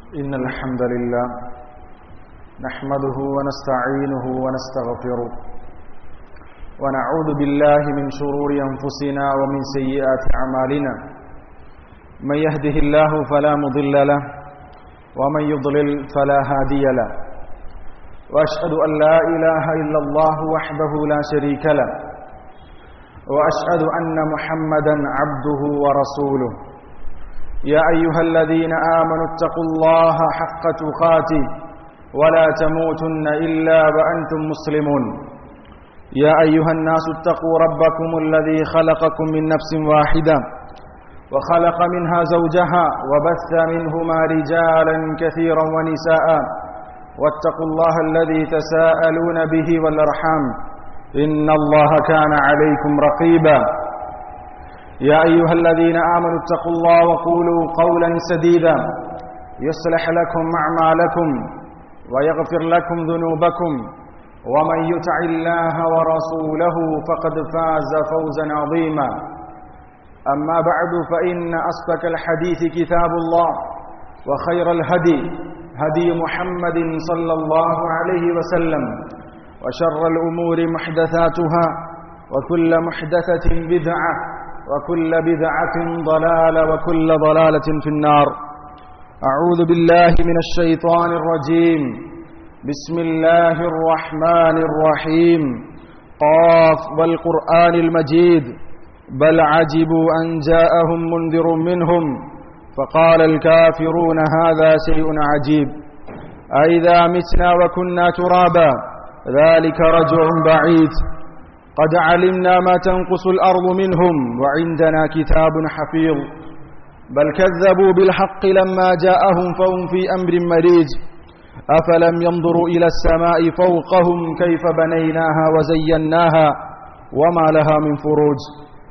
إن الحمد لله نحمده ونستعينه ونستغفره ونعوذ بالله من شرور أنفسنا ومن سيئات أعمالنا من يهده الله فلا مضل له ومن يضلل فلا هادي له وأشهد أن لا إله إلا الله وحده لا شريك له وأشهد أن محمدا عبده ورسوله يا أيها الذين آمنوا اتقوا الله حق تقاته ولا تموتن إلا وأنتم مسلمون يا أيها الناس اتقوا ربكم الذي خلقكم من نفس واحدة وخلق منها زوجها وبث منهما رجالا كثيرا ونساء واتقوا الله الذي تساءلون به والأرحام إن الله كان عليكم رقيبا يا أيها الذين آمنوا اتقوا الله وقولوا قولا سديدا يصلح لكم أعمالكم ويغفر لكم ذنوبكم ومن يطع الله ورسوله فقد فاز فوزا عظيما أما بعد فإن أصدق الحديث كتاب الله وخير الهدي هدي محمد صلى الله عليه وسلم وشر الأمور محدثاتها وكل محدثة بدعة وكل بدعة ضلالة وكل ضلالة في النار أعوذ بالله من الشيطان الرجيم بسم الله الرحمن الرحيم قاف والقرآن المجيد بل عجبوا أن جاءهم منذر منهم فقال الكافرون هذا شيء عجيب أئذا متنا وكنا ترابا ذلك رجع بعيد قد علمنا ما تنقص الأرض منهم وعندنا كتاب حفيظ بل كذبوا بالحق لما جاءهم فهم في أمر مريج أفلم ينظروا إلى السماء فوقهم كيف بنيناها وزيناها وما لها من فروج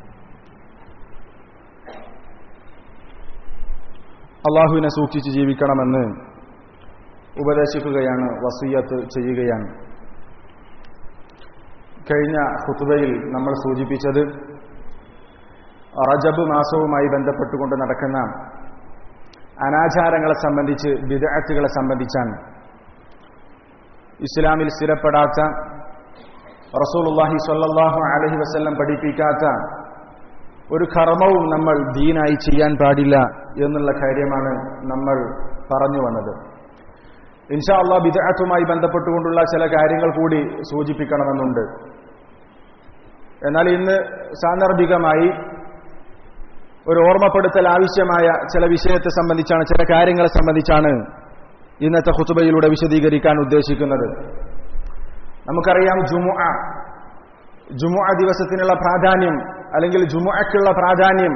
അള്ളാഹുവിനെ സൂക്ഷിച്ച് ജീവിക്കണമെന്ന് ഉപദേശിക്കുകയാണ് വസീയത്ത് ചെയ്യുകയാണ് കഴിഞ്ഞ ഹുത്തുബയിൽ നമ്മൾ സൂചിപ്പിച്ചത് റജബ് മാസവുമായി ബന്ധപ്പെട്ടുകൊണ്ട് നടക്കുന്ന അനാചാരങ്ങളെ സംബന്ധിച്ച് വിദഗ്ധകളെ സംബന്ധിച്ചാണ് ഇസ്ലാമിൽ സ്ഥിരപ്പെടാത്ത റസൂലുല്ലാഹി സ്വല്ലല്ലാഹു അലഹി വസ്ല്ലം പഠിപ്പിക്കാത്ത ഒരു കർമ്മവും നമ്മൾ ദീനായി ചെയ്യാൻ പാടില്ല എന്നുള്ള കാര്യമാണ് നമ്മൾ പറഞ്ഞു വന്നത് ഇൻഷാ അള്ളാഹ് ബിദഅത്തുമായി ബന്ധപ്പെട്ടുകൊണ്ടുള്ള ചില കാര്യങ്ങൾ കൂടി സൂചിപ്പിക്കണമെന്നുണ്ട് എന്നാൽ ഇന്ന് സാന്ദർഭികമായി ഒരു ഓർമ്മപ്പെടുത്തൽ ആവശ്യമായ ചില വിഷയത്തെ സംബന്ധിച്ചാണ് ചില കാര്യങ്ങളെ സംബന്ധിച്ചാണ് ഇന്നത്തെ ഹുത്തുബയിലൂടെ വിശദീകരിക്കാൻ ഉദ്ദേശിക്കുന്നത് നമുക്കറിയാം ജുമുഅ ജുമുഅ ദിവസത്തിനുള്ള പ്രാധാന്യം അല്ലെങ്കിൽ ജുമുഅക്കുള്ള പ്രാധാന്യം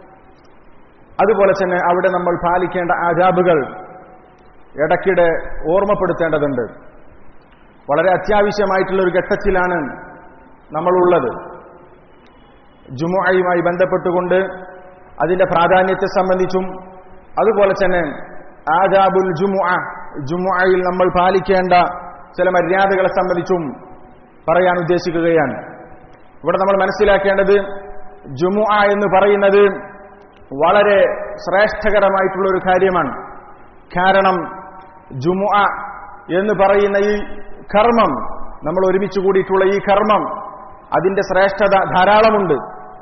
അതുപോലെ തന്നെ അവിടെ നമ്മൾ പാലിക്കേണ്ട ആജാബുകൾ ഇടയ്ക്കിടെ ഓർമ്മപ്പെടുത്തേണ്ടതുണ്ട് വളരെ അത്യാവശ്യമായിട്ടുള്ള ഒരു ഘട്ടത്തിലാണ് നമ്മളുള്ളത് ജുമുഅയുമായി ബന്ധപ്പെട്ടുകൊണ്ട് അതിന്റെ പ്രാധാന്യത്തെ സംബന്ധിച്ചും അതുപോലെ തന്നെ ആജാബുൽ ജുമുഅ ജുമുഅയിൽ നമ്മൾ പാലിക്കേണ്ട ചില മര്യാദകളെ സംബന്ധിച്ചും പറയാൻ ഉദ്ദേശിക്കുകയാണ് ഇവിടെ നമ്മൾ മനസ്സിലാക്കേണ്ടത് ജുമുഅ എന്ന് പറയുന്നത് വളരെ ശ്രേഷ്ഠകരമായിട്ടുള്ള ഒരു കാര്യമാണ് കാരണം ജുമുഅ എന്ന് പറയുന്ന ഈ കർമ്മം നമ്മൾ ഒരുമിച്ച് കൂടിയിട്ടുള്ള ഈ കർമ്മം അതിന്റെ ശ്രേഷ്ഠത ധാരാളമുണ്ട്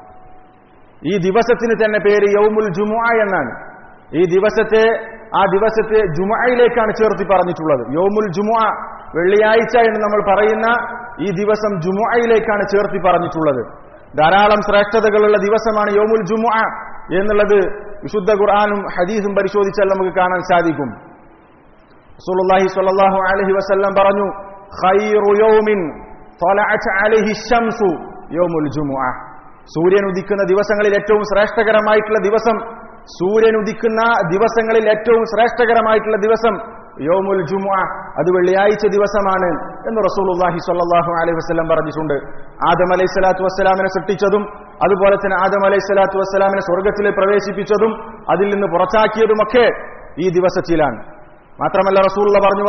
ഈ ദിവസത്തിന് തന്നെ പേര് യൗമുൽ ജുമുഅ എന്നാണ് ഈ ദിവസത്തെ ആ ദിവസത്തെ ജുമുഅയിലേക്കാണ് ചേർത്തി പറഞ്ഞിട്ടുള്ളത് യൗമുൽ ജുമുഅ വെള്ളിയാഴ്ച എന്ന് നമ്മൾ പറയുന്ന ഈ ദിവസം ജുമുഅയിലേക്കാണ് ചേർത്തി പറഞ്ഞിട്ടുള്ളത് ധാരാളം ശ്രേഷ്ഠതകളുള്ള ദിവസമാണ് യൗമുൽ ജുമുഅ എന്നുള്ളത് വിശുദ്ധ ഖുർആാനും ഹദീസും പരിശോധിച്ചാൽ നമുക്ക് കാണാൻ സാധിക്കും റസൂലുള്ളാഹി സ്വല്ലല്ലാഹു അലൈഹി വസല്ലം പറഞ്ഞു ഖൈറു യൗമിൻ ത്വലഅത് അലൈഹി ശംസു യൗമുൽ ജുമുഅ സൂര്യൻ ഉദിക്കുന്ന ദിവസങ്ങളിൽ ഏറ്റവും ശ്രേഷ്ഠകരമായിട്ടുള്ള ദിവസം സൂര്യൻ ഉദിക്കുന്ന ദിവസങ്ങളിൽ ഏറ്റവും ശ്രേഷ്ഠകരമായിട്ടുള്ള ദിവസം യോമുൽ ജുമുഅ അത് വെള്ളിയാഴ്ച ദിവസമാണ് എന്ന് റസൂലുള്ളാഹി സ്വല്ലല്ലാഹു അലൈഹി വസല്ലം പറഞ്ഞിട്ടുണ്ട് ആദം അലൈഹി സ്വലാത്തു വസ്സലാമിനെ സൃഷ്ടിച്ചതും അതുപോലെ തന്നെ ആദം അലൈഹി സ്വലാത്തു വസ്സലാമിനെ സ്വർഗത്തിൽ പ്രവേശിപ്പിച്ചതും അതിൽ നിന്ന് പുറത്താക്കിയതുമൊക്കെ ഈ ദിവസത്തിലാണ് മാത്രമല്ല റസൂലുള്ള പറഞ്ഞു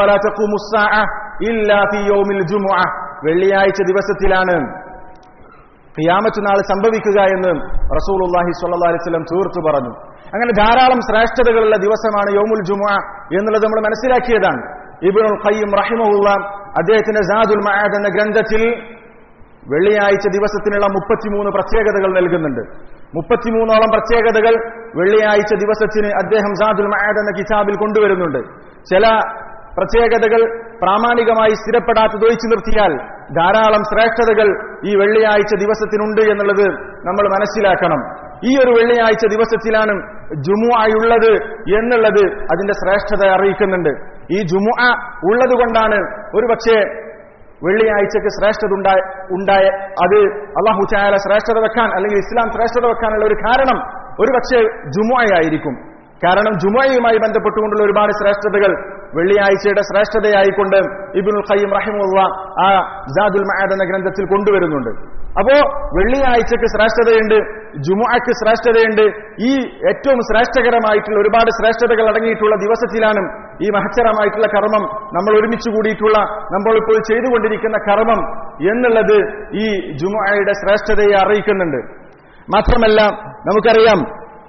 വെള്ളിയാഴ്ച ദിവസത്തിലാണ് ഖിയാമത്ത് നാൾ സംഭവിക്കുക എന്ന് റസൂലുള്ളാഹി സ്വല്ലല്ലാഹി അലൈഹി വസല്ലം തീർത്തു പറഞ്ഞു അങ്ങനെ ധാരാളം ശ്രേഷ്ഠതകളുള്ള ദിവസമാണ് യോമുൽ ജുമുഅ എന്നുള്ളത് നമ്മൾ മനസ്സിലാക്കിയതാണ് ഇബ്നുൽ ഖയ്യിം റഹിമഹുള്ള അദ്ദേഹത്തിന്റെ സാദുൽ മആദ് എന്ന ഗ്രന്ഥത്തിൽ വെള്ളിയാഴ്ച ദിവസത്തിനുള്ള മുപ്പത്തിമൂന്ന് പ്രത്യേകതകൾ നൽകുന്നുണ്ട് മുപ്പത്തിമൂന്നോളം പ്രത്യേകതകൾ വെള്ളിയാഴ്ച ദിവസത്തിന് അദ്ദേഹം സാദുൽ മആദ് എന്ന കിതാബിൽ കൊണ്ടുവരുന്നുണ്ട് ചില പ്രത്യേകതകൾ പ്രാമാണികമായി സ്ഥിരപ്പെടാത്തത് ഒഴിച്ചു നിർത്തിയാൽ ധാരാളം ശ്രേഷ്ഠതകൾ ഈ വെള്ളിയാഴ്ച ദിവസത്തിനുണ്ട് എന്നുള്ളത് നമ്മൾ മനസ്സിലാക്കണം ഈ ഒരു വെള്ളിയാഴ്ച ദിവസത്തിലാണ് ജുമുഅയുള്ളത് എന്നുള്ളത് അതിന്റെ ശ്രേഷ്ഠത അറിയിക്കുന്നുണ്ട് ഈ ജുമുഅ ഉള്ളത് കൊണ്ടാണ് ഒരുപക്ഷെ വെള്ളിയാഴ്ചക്ക് ശ്രേഷ്ഠത ഉണ്ടായ ഉണ്ടായ അത് അള്ളാഹു ചായാല ശ്രേഷ്ഠത വെക്കാൻ അല്ലെങ്കിൽ ഇസ്ലാം ശ്രേഷ്ഠത വെക്കാനുള്ള ഒരു കാരണം ഒരുപക്ഷെ ജുമുഅയായിരിക്കും കാരണം ജുമുഅയുമായി ബന്ധപ്പെട്ടുകൊണ്ടുള്ള ഒരുപാട് ശ്രേഷ്ഠതകൾ വെള്ളിയാഴ്ചയുടെ ശ്രേഷ്ഠതയായിക്കൊണ്ട് ഇബിനുൽ ഖയ്യം റഹിമുള്ള ആ ജാദുൽ മഹാദ് എന്ന ഗ്രന്ഥത്തിൽ കൊണ്ടുവരുന്നുണ്ട് അപ്പോ വെള്ളിയാഴ്ചക്ക് ശ്രേഷ്ഠതയുണ്ട് ജുമുഅക്ക് ശ്രേഷ്ഠതയുണ്ട് ഈ ഏറ്റവും ശ്രേഷ്ഠകരമായിട്ടുള്ള ഒരുപാട് ശ്രേഷ്ഠതകൾ അടങ്ങിയിട്ടുള്ള ദിവസത്തിലാണ് ഈ മഹച്ചരമായിട്ടുള്ള കർമ്മം നമ്മൾ ഒരുമിച്ച് കൂടിയിട്ടുള്ള നമ്മൾ ഇപ്പോൾ ചെയ്തുകൊണ്ടിരിക്കുന്ന കർമ്മം എന്നുള്ളത് ഈ ജുമുഅയുടെ ശ്രേഷ്ഠതയെ അറിയിക്കുന്നുണ്ട് മാത്രമല്ല നമുക്കറിയാം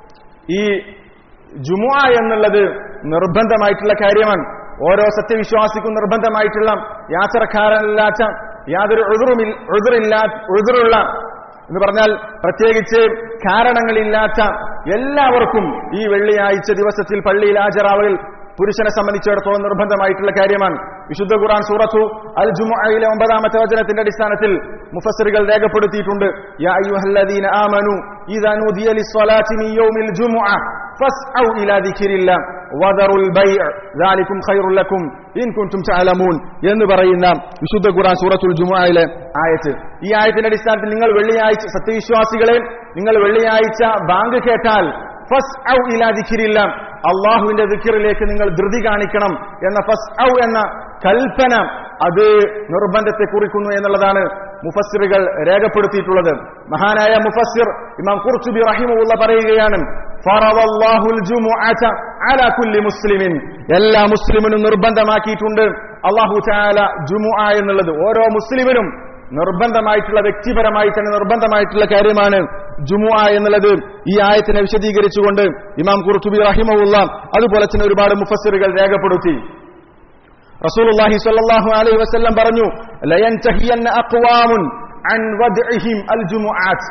ഈ ജുമുഅ എന്നുള്ളത് നിർബന്ധമായിട്ടുള്ള കാര്യമാണ് ഓരോ സത്യവിശ്വാസിക്കും നിർബന്ധമായിട്ടുള്ള യാത്രക്കാരനില്ലാത്ത യാതൊരു എതിറുമില്ല എതിറില്ലാ എതിറുള്ള എന്ന് പറഞ്ഞാൽ പ്രത്യേകിച്ച് കാരണങ്ങളില്ലാത്ത എല്ലാവർക്കും ഈ വെള്ളിയാഴ്ച ദിവസത്തിൽ പള്ളിയിൽ ഹാജരാവൽ പുരുഷനെ സംബന്ധിച്ചിടത്തോളം നിർബന്ധമായിട്ടുള്ള കാര്യമാണ് വിശുദ്ധ ഖുർആൻ സൂറത്തു അൽ ജുമുഅയിലെ ഒമ്പതാമത്തെ വചനത്തിന്റെ അടിസ്ഥാനത്തിൽ മുഫസ്സിറുകൾ രേഖപ്പെടുത്തിയിട്ടുണ്ട് യാ അയ്യുഹല്ലദീന ആമനു ഇദാ നുദിയ ലിസ്സലാത്തി മിൻ യൗമിൽ ജുമുഅ ഫസ്ഔ ഇലാ ദിക്രില്ല വദറുൽ ബൈഅ ദാലികും ഖൈറുൽ ലക്കും ഇൻ കുൻതും തഅലമൂൻ എന്ന് പറയുന്ന വിശുദ്ധ ഖുർആൻ സൂറത്തുൽ ജുമുഅയിലെ ആയത്ത് ഈ ആയത്തിന്റെ അടിസ്ഥാനത്തിൽ നിങ്ങൾ വെള്ളിയാഴ്ച സത്യവിശ്വാസികളെ നിങ്ങൾ വെള്ളിയാഴ്ച ബാങ്ക് കേട്ടാൽ ഫസ് ഔ ഇലാ ദിക്രില്ല അള്ളാഹുവിന്റെ ദിക്കറിലേക്ക് നിങ്ങൾ ധൃതി കാണിക്കണം എന്ന ഫസ് ഔ എന്ന കൽപ്പന അത് നിർബന്ധത്തെ കുറിക്കുന്നു എന്നുള്ളതാണ് മുഫസ്സിറുകൾ രേഖപ്പെടുത്തിയിട്ടുള്ളത് മഹാനായ മുഫസ്സിർ ഇമാം കുർച്ചുബി റഹിമുള്ള പറയുകയാണ് ഫറവല്ലാഹുൽ ജുമുഅത അലാ കുല്ലി മുസ്ലിമിൻ എല്ലാ മുസ്ലിമിനും നിർബന്ധമാക്കിയിട്ടുണ്ട് അള്ളാഹു ചാല ജുമുഅ എന്നുള്ളത് ഓരോ മുസ്ലിമിനും നിർബന്ധമായിട്ടുള്ള വ്യക്തിപരമായി തന്നെ നിർബന്ധമായിട്ടുള്ള കാര്യമാണ് ജുമുഅ എന്നുള്ളത് ഈ ആയത്തിനെ വിശദീകരിച്ചുകൊണ്ട് ഇമാം കുർത്തുബി റഹിമുള്ള അതുപോലെ തന്നെ ഒരുപാട് മുഫസ്സിറുകൾ രേഖപ്പെടുത്തി റസൂലുള്ളാഹി സ്വല്ലല്ലാഹു അലൈഹി വസല്ലം പറഞ്ഞു ലയൻതഹിയന്ന അഖ്വാമുൻ അൻ വദ്ഇഹിം അൽ ജുമുആത്ത്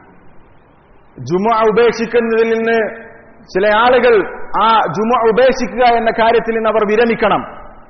ജുമുഅ ഉപേക്ഷിക്കുന്നതിൽ നിന്ന് ചില ആളുകൾ ആ ജുമുഅ ഉപേക്ഷിക്കുക എന്ന കാര്യത്തിൽ നിന്ന് അവർ വിരമിക്കണം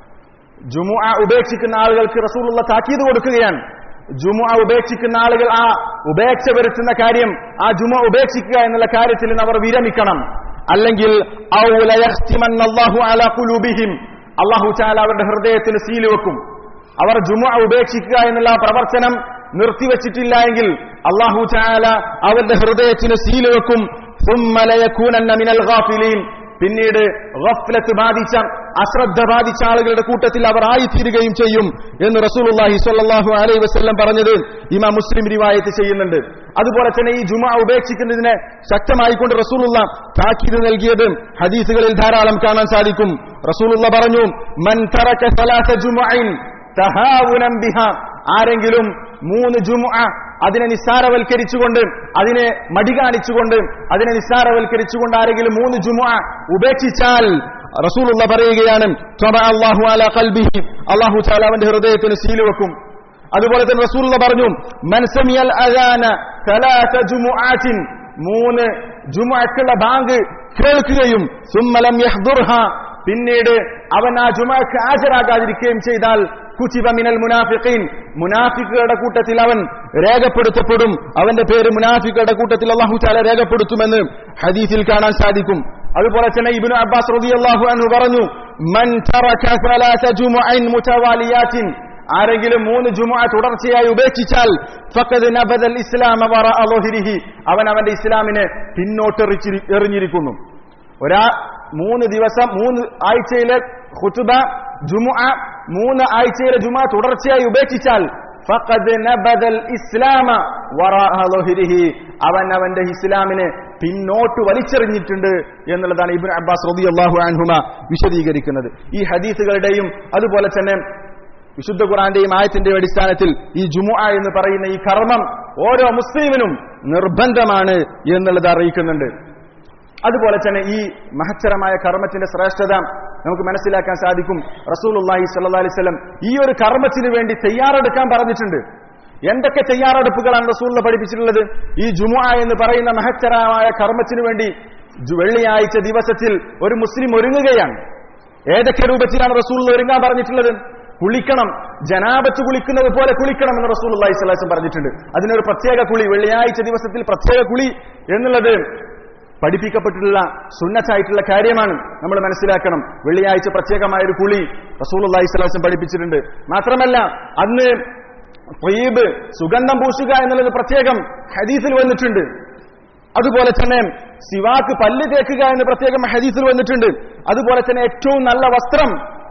ജുമുഅ ഉപേക്ഷിക്കുന്ന ആളുകൾക്ക് റസൂലുള്ള താക്കീത് കൊടുക്കുകയാണ് ജുമുഅ ഉപേക്ഷിക്കുന്ന ആളുകൾ ആ ഉപേക്ഷ വരുത്തുന്ന കാര്യം ആ ജുമുഅ ഉപേക്ഷിക്കുക എന്നുള്ള കാര്യത്തിൽ നിന്ന് അവർ വിരമിക്കണം അല്ലെങ്കിൽ ഔ ലയഖ്തിമന്നല്ലാഹു അലാ ഖുലൂബിഹിം അള്ളാഹു ചാല അവരുടെ ഹൃദയത്തിന് സീല് വെക്കും അവർ ജുമുഅ ഉപേക്ഷിക്കുക എന്നുള്ള ആ പ്രവർത്തനം നിർത്തിവെച്ചിട്ടില്ല എങ്കിൽ അള്ളാഹു ചാല അവരുടെ ഹൃദയത്തിന് സീല് വെക്കും ثم ليكونن من الغافلين പിന്നീട് ഗഫ്ലത്ത് ബാധിച്ച അശ്രദ്ധ ബാധിച്ച ആളുകളുടെ കൂട്ടത്തിൽ അവർ ആയിത്തീരുകയും ചെയ്യും എന്ന് റസൂലുള്ളാഹി സ്വല്ലല്ലാഹു അലൈഹി വസല്ലം പറഞ്ഞത് ഇമാം മുസ്ലിം റിവായത്ത് ചെയ്യുന്നുണ്ട് അതുപോലെ തന്നെ ഈ ജുമ ഉപേക്ഷിക്കുന്നതിനെ ശക്തമായിക്കൊണ്ട് റസൂലുള്ള താക്കീത് നൽകിയത് ഹദീസുകളിൽ ധാരാളം കാണാൻ സാധിക്കും റസൂലുള്ള പറഞ്ഞു മൻ തറക സലാസ ജുമുഅൻ തഹാവുനം ബിഹ ആരെങ്കിലും മൂന്ന് ജുമുഅ അതിനെ നിസ്സാരവൽക്കരിച്ചുകൊണ്ട് അതിനെ മടി കാണിച്ചുകൊണ്ട് അതിനെ നിസ്സാരവൽക്കരിച്ചുകൊണ്ട് ആരെങ്കിലും മൂന്ന് ജുമുഅ ഉപേക്ഷിച്ചാൽ റസൂലുള്ള പറയുകയാണ് അള്ളാഹു അല കൽബിഹി അള്ളാഹു ചാല അവന്റെ ഹൃദയത്തിന് സീല് വെക്കും അതുപോലെ തന്നെ റസൂലുള്ള പറഞ്ഞു മനസമിയൽ അജാന കലാസ ജുമുആത്തിൻ മൂന്ന് ജുമുഅക്കുള്ള ബാങ്ക് കേൾക്കുകയും സുമ്മലം യഹ്ദുർഹ പിന്നീട് അവൻ ആ ജുമക്ക് ഹാജരാകാതിരിക്കുകയും ചെയ്താൽ കുച്ചിബ മിനൽ മുനാഫിഖീൻ മുനാഫിക്കുകളുടെ കൂട്ടത്തിൽ അവൻ രേഖപ്പെടുത്തപ്പെടും അവന്റെ പേര് മുനാഫിക്കുകളുടെ കൂട്ടത്തിൽ അള്ളാഹു ചാല രേഖപ്പെടുത്തുമെന്ന് ഹദീസിൽ കാണാൻ സാധിക്കും അതുപോലെ തന്നെ ഇബ്നു അബ്ബാസ് റളിയല്ലാഹു അൻഹു പറഞ്ഞു മൻ തറക സലാസ ജുമുഅൻ മുതവാലിയാത്തിൻ ആരെങ്കിലും മൂന്ന് ജുമുഅ തുടർച്ചയായി ഉപേക്ഷിച്ചാൽ ഫഖദ് നബദൽ ഇസ്ലാമ വറഅ ളുഹ്രിഹി അവൻ അവന്റെ ഇസ്ലാമിനെ പിന്നോട്ട് എറിച്ചിരി- എറിഞ്ഞിരിക്കുന്നു ഒരാ മൂന്ന് ദിവസം മൂന്ന് ആഴ്ചയിലെ ഖുതുബ ജുമുഅ മൂന്ന് ആഴ്ചയിലെ ജുമുഅ തുടർച്ചയായി ഉപേക്ഷിച്ചാൽ ഫഖദ് നബദൽ ഇസ്ലാമ വറഅ ളുഹ്രിഹി അവൻ അവന്റെ ഇസ്ലാമിനെ പിന്നോട്ട് വലിച്ചെറിഞ്ഞിട്ടുണ്ട് എന്നുള്ളതാണ് ഇബ്നു അബ്ബാസ് റളിയല്ലാഹു അൻഹുമ വിശദീകരിക്കുന്നത് ഈ ഹദീസുകളുടെയും അതുപോലെ തന്നെ വിശുദ്ധ ഖുറാന്റെയും ആയത്തിന്റെയും അടിസ്ഥാനത്തിൽ ഈ ജുമുഅ എന്ന് പറയുന്ന ഈ കർമ്മം ഓരോ മുസ്ലിമിനും നിർബന്ധമാണ് എന്നുള്ളത് അറിയിക്കുന്നുണ്ട് അതുപോലെ തന്നെ ഈ മഹച്ചരമായ കർമ്മത്തിന്റെ ശ്രേഷ്ഠത നമുക്ക് മനസ്സിലാക്കാൻ സാധിക്കും റസൂലുള്ളാഹി സ്വല്ലല്ലാഹി അലൈഹി വസല്ലം ഈ ഒരു കർമ്മത്തിന് വേണ്ടി തയ്യാറെടുക്കാൻ പറഞ്ഞിട്ടുണ്ട് എന്തൊക്കെ തയ്യാറെടുപ്പുകളാണ് റസൂലിനെ പഠിപ്പിച്ചിട്ടുള്ളത് ഈ ജുമുഅ എന്ന് പറയുന്ന മഹത്തരമായ കർമ്മത്തിന് വേണ്ടി ജു- വെള്ളിയാഴ്ച ദിവസത്തിൽ ഒരു മുസ്ലിം ഒരുങ്ങുകയാണ് ഏതൊക്കെ രൂപത്തിലാണ് റസൂൽ ഒരുങ്ങാൻ പറഞ്ഞിട്ടുള്ളത് കുളിക്കണം ജനാപത്ത് കുളിക്കുന്നത് പോലെ കുളിക്കണം എന്ന് റസൂൽ അള്ളാഹി സ്വലാസം പറഞ്ഞിട്ടുണ്ട് അതിനൊരു പ്രത്യേക കുളി വെള്ളിയാഴ്ച ദിവസത്തിൽ പ്രത്യേക കുളി എന്നുള്ളത് പഠിപ്പിക്കപ്പെട്ടിട്ടുള്ള സുന്നത്തായിട്ടുള്ള കാര്യമാണ് നമ്മൾ മനസ്സിലാക്കണം വെള്ളിയാഴ്ച പ്രത്യേകമായ ഒരു കുളി റസൂൽ അള്ളാഹി സ്വലാസം പഠിപ്പിച്ചിട്ടുണ്ട് മാത്രമല്ല അന്ന് ത്വയ്യബ് സുഗന്ധം പൂശുക എന്നുള്ളത് പ്രത്യേകം ഹദീസിൽ വന്നിട്ടുണ്ട് അതുപോലെ തന്നെ സിവാക്ക് പല്ല് തേക്കുക എന്ന് പ്രത്യേകം ഹദീസിൽ വന്നിട്ടുണ്ട് അതുപോലെ തന്നെ ഏറ്റവും നല്ല വസ്ത്രം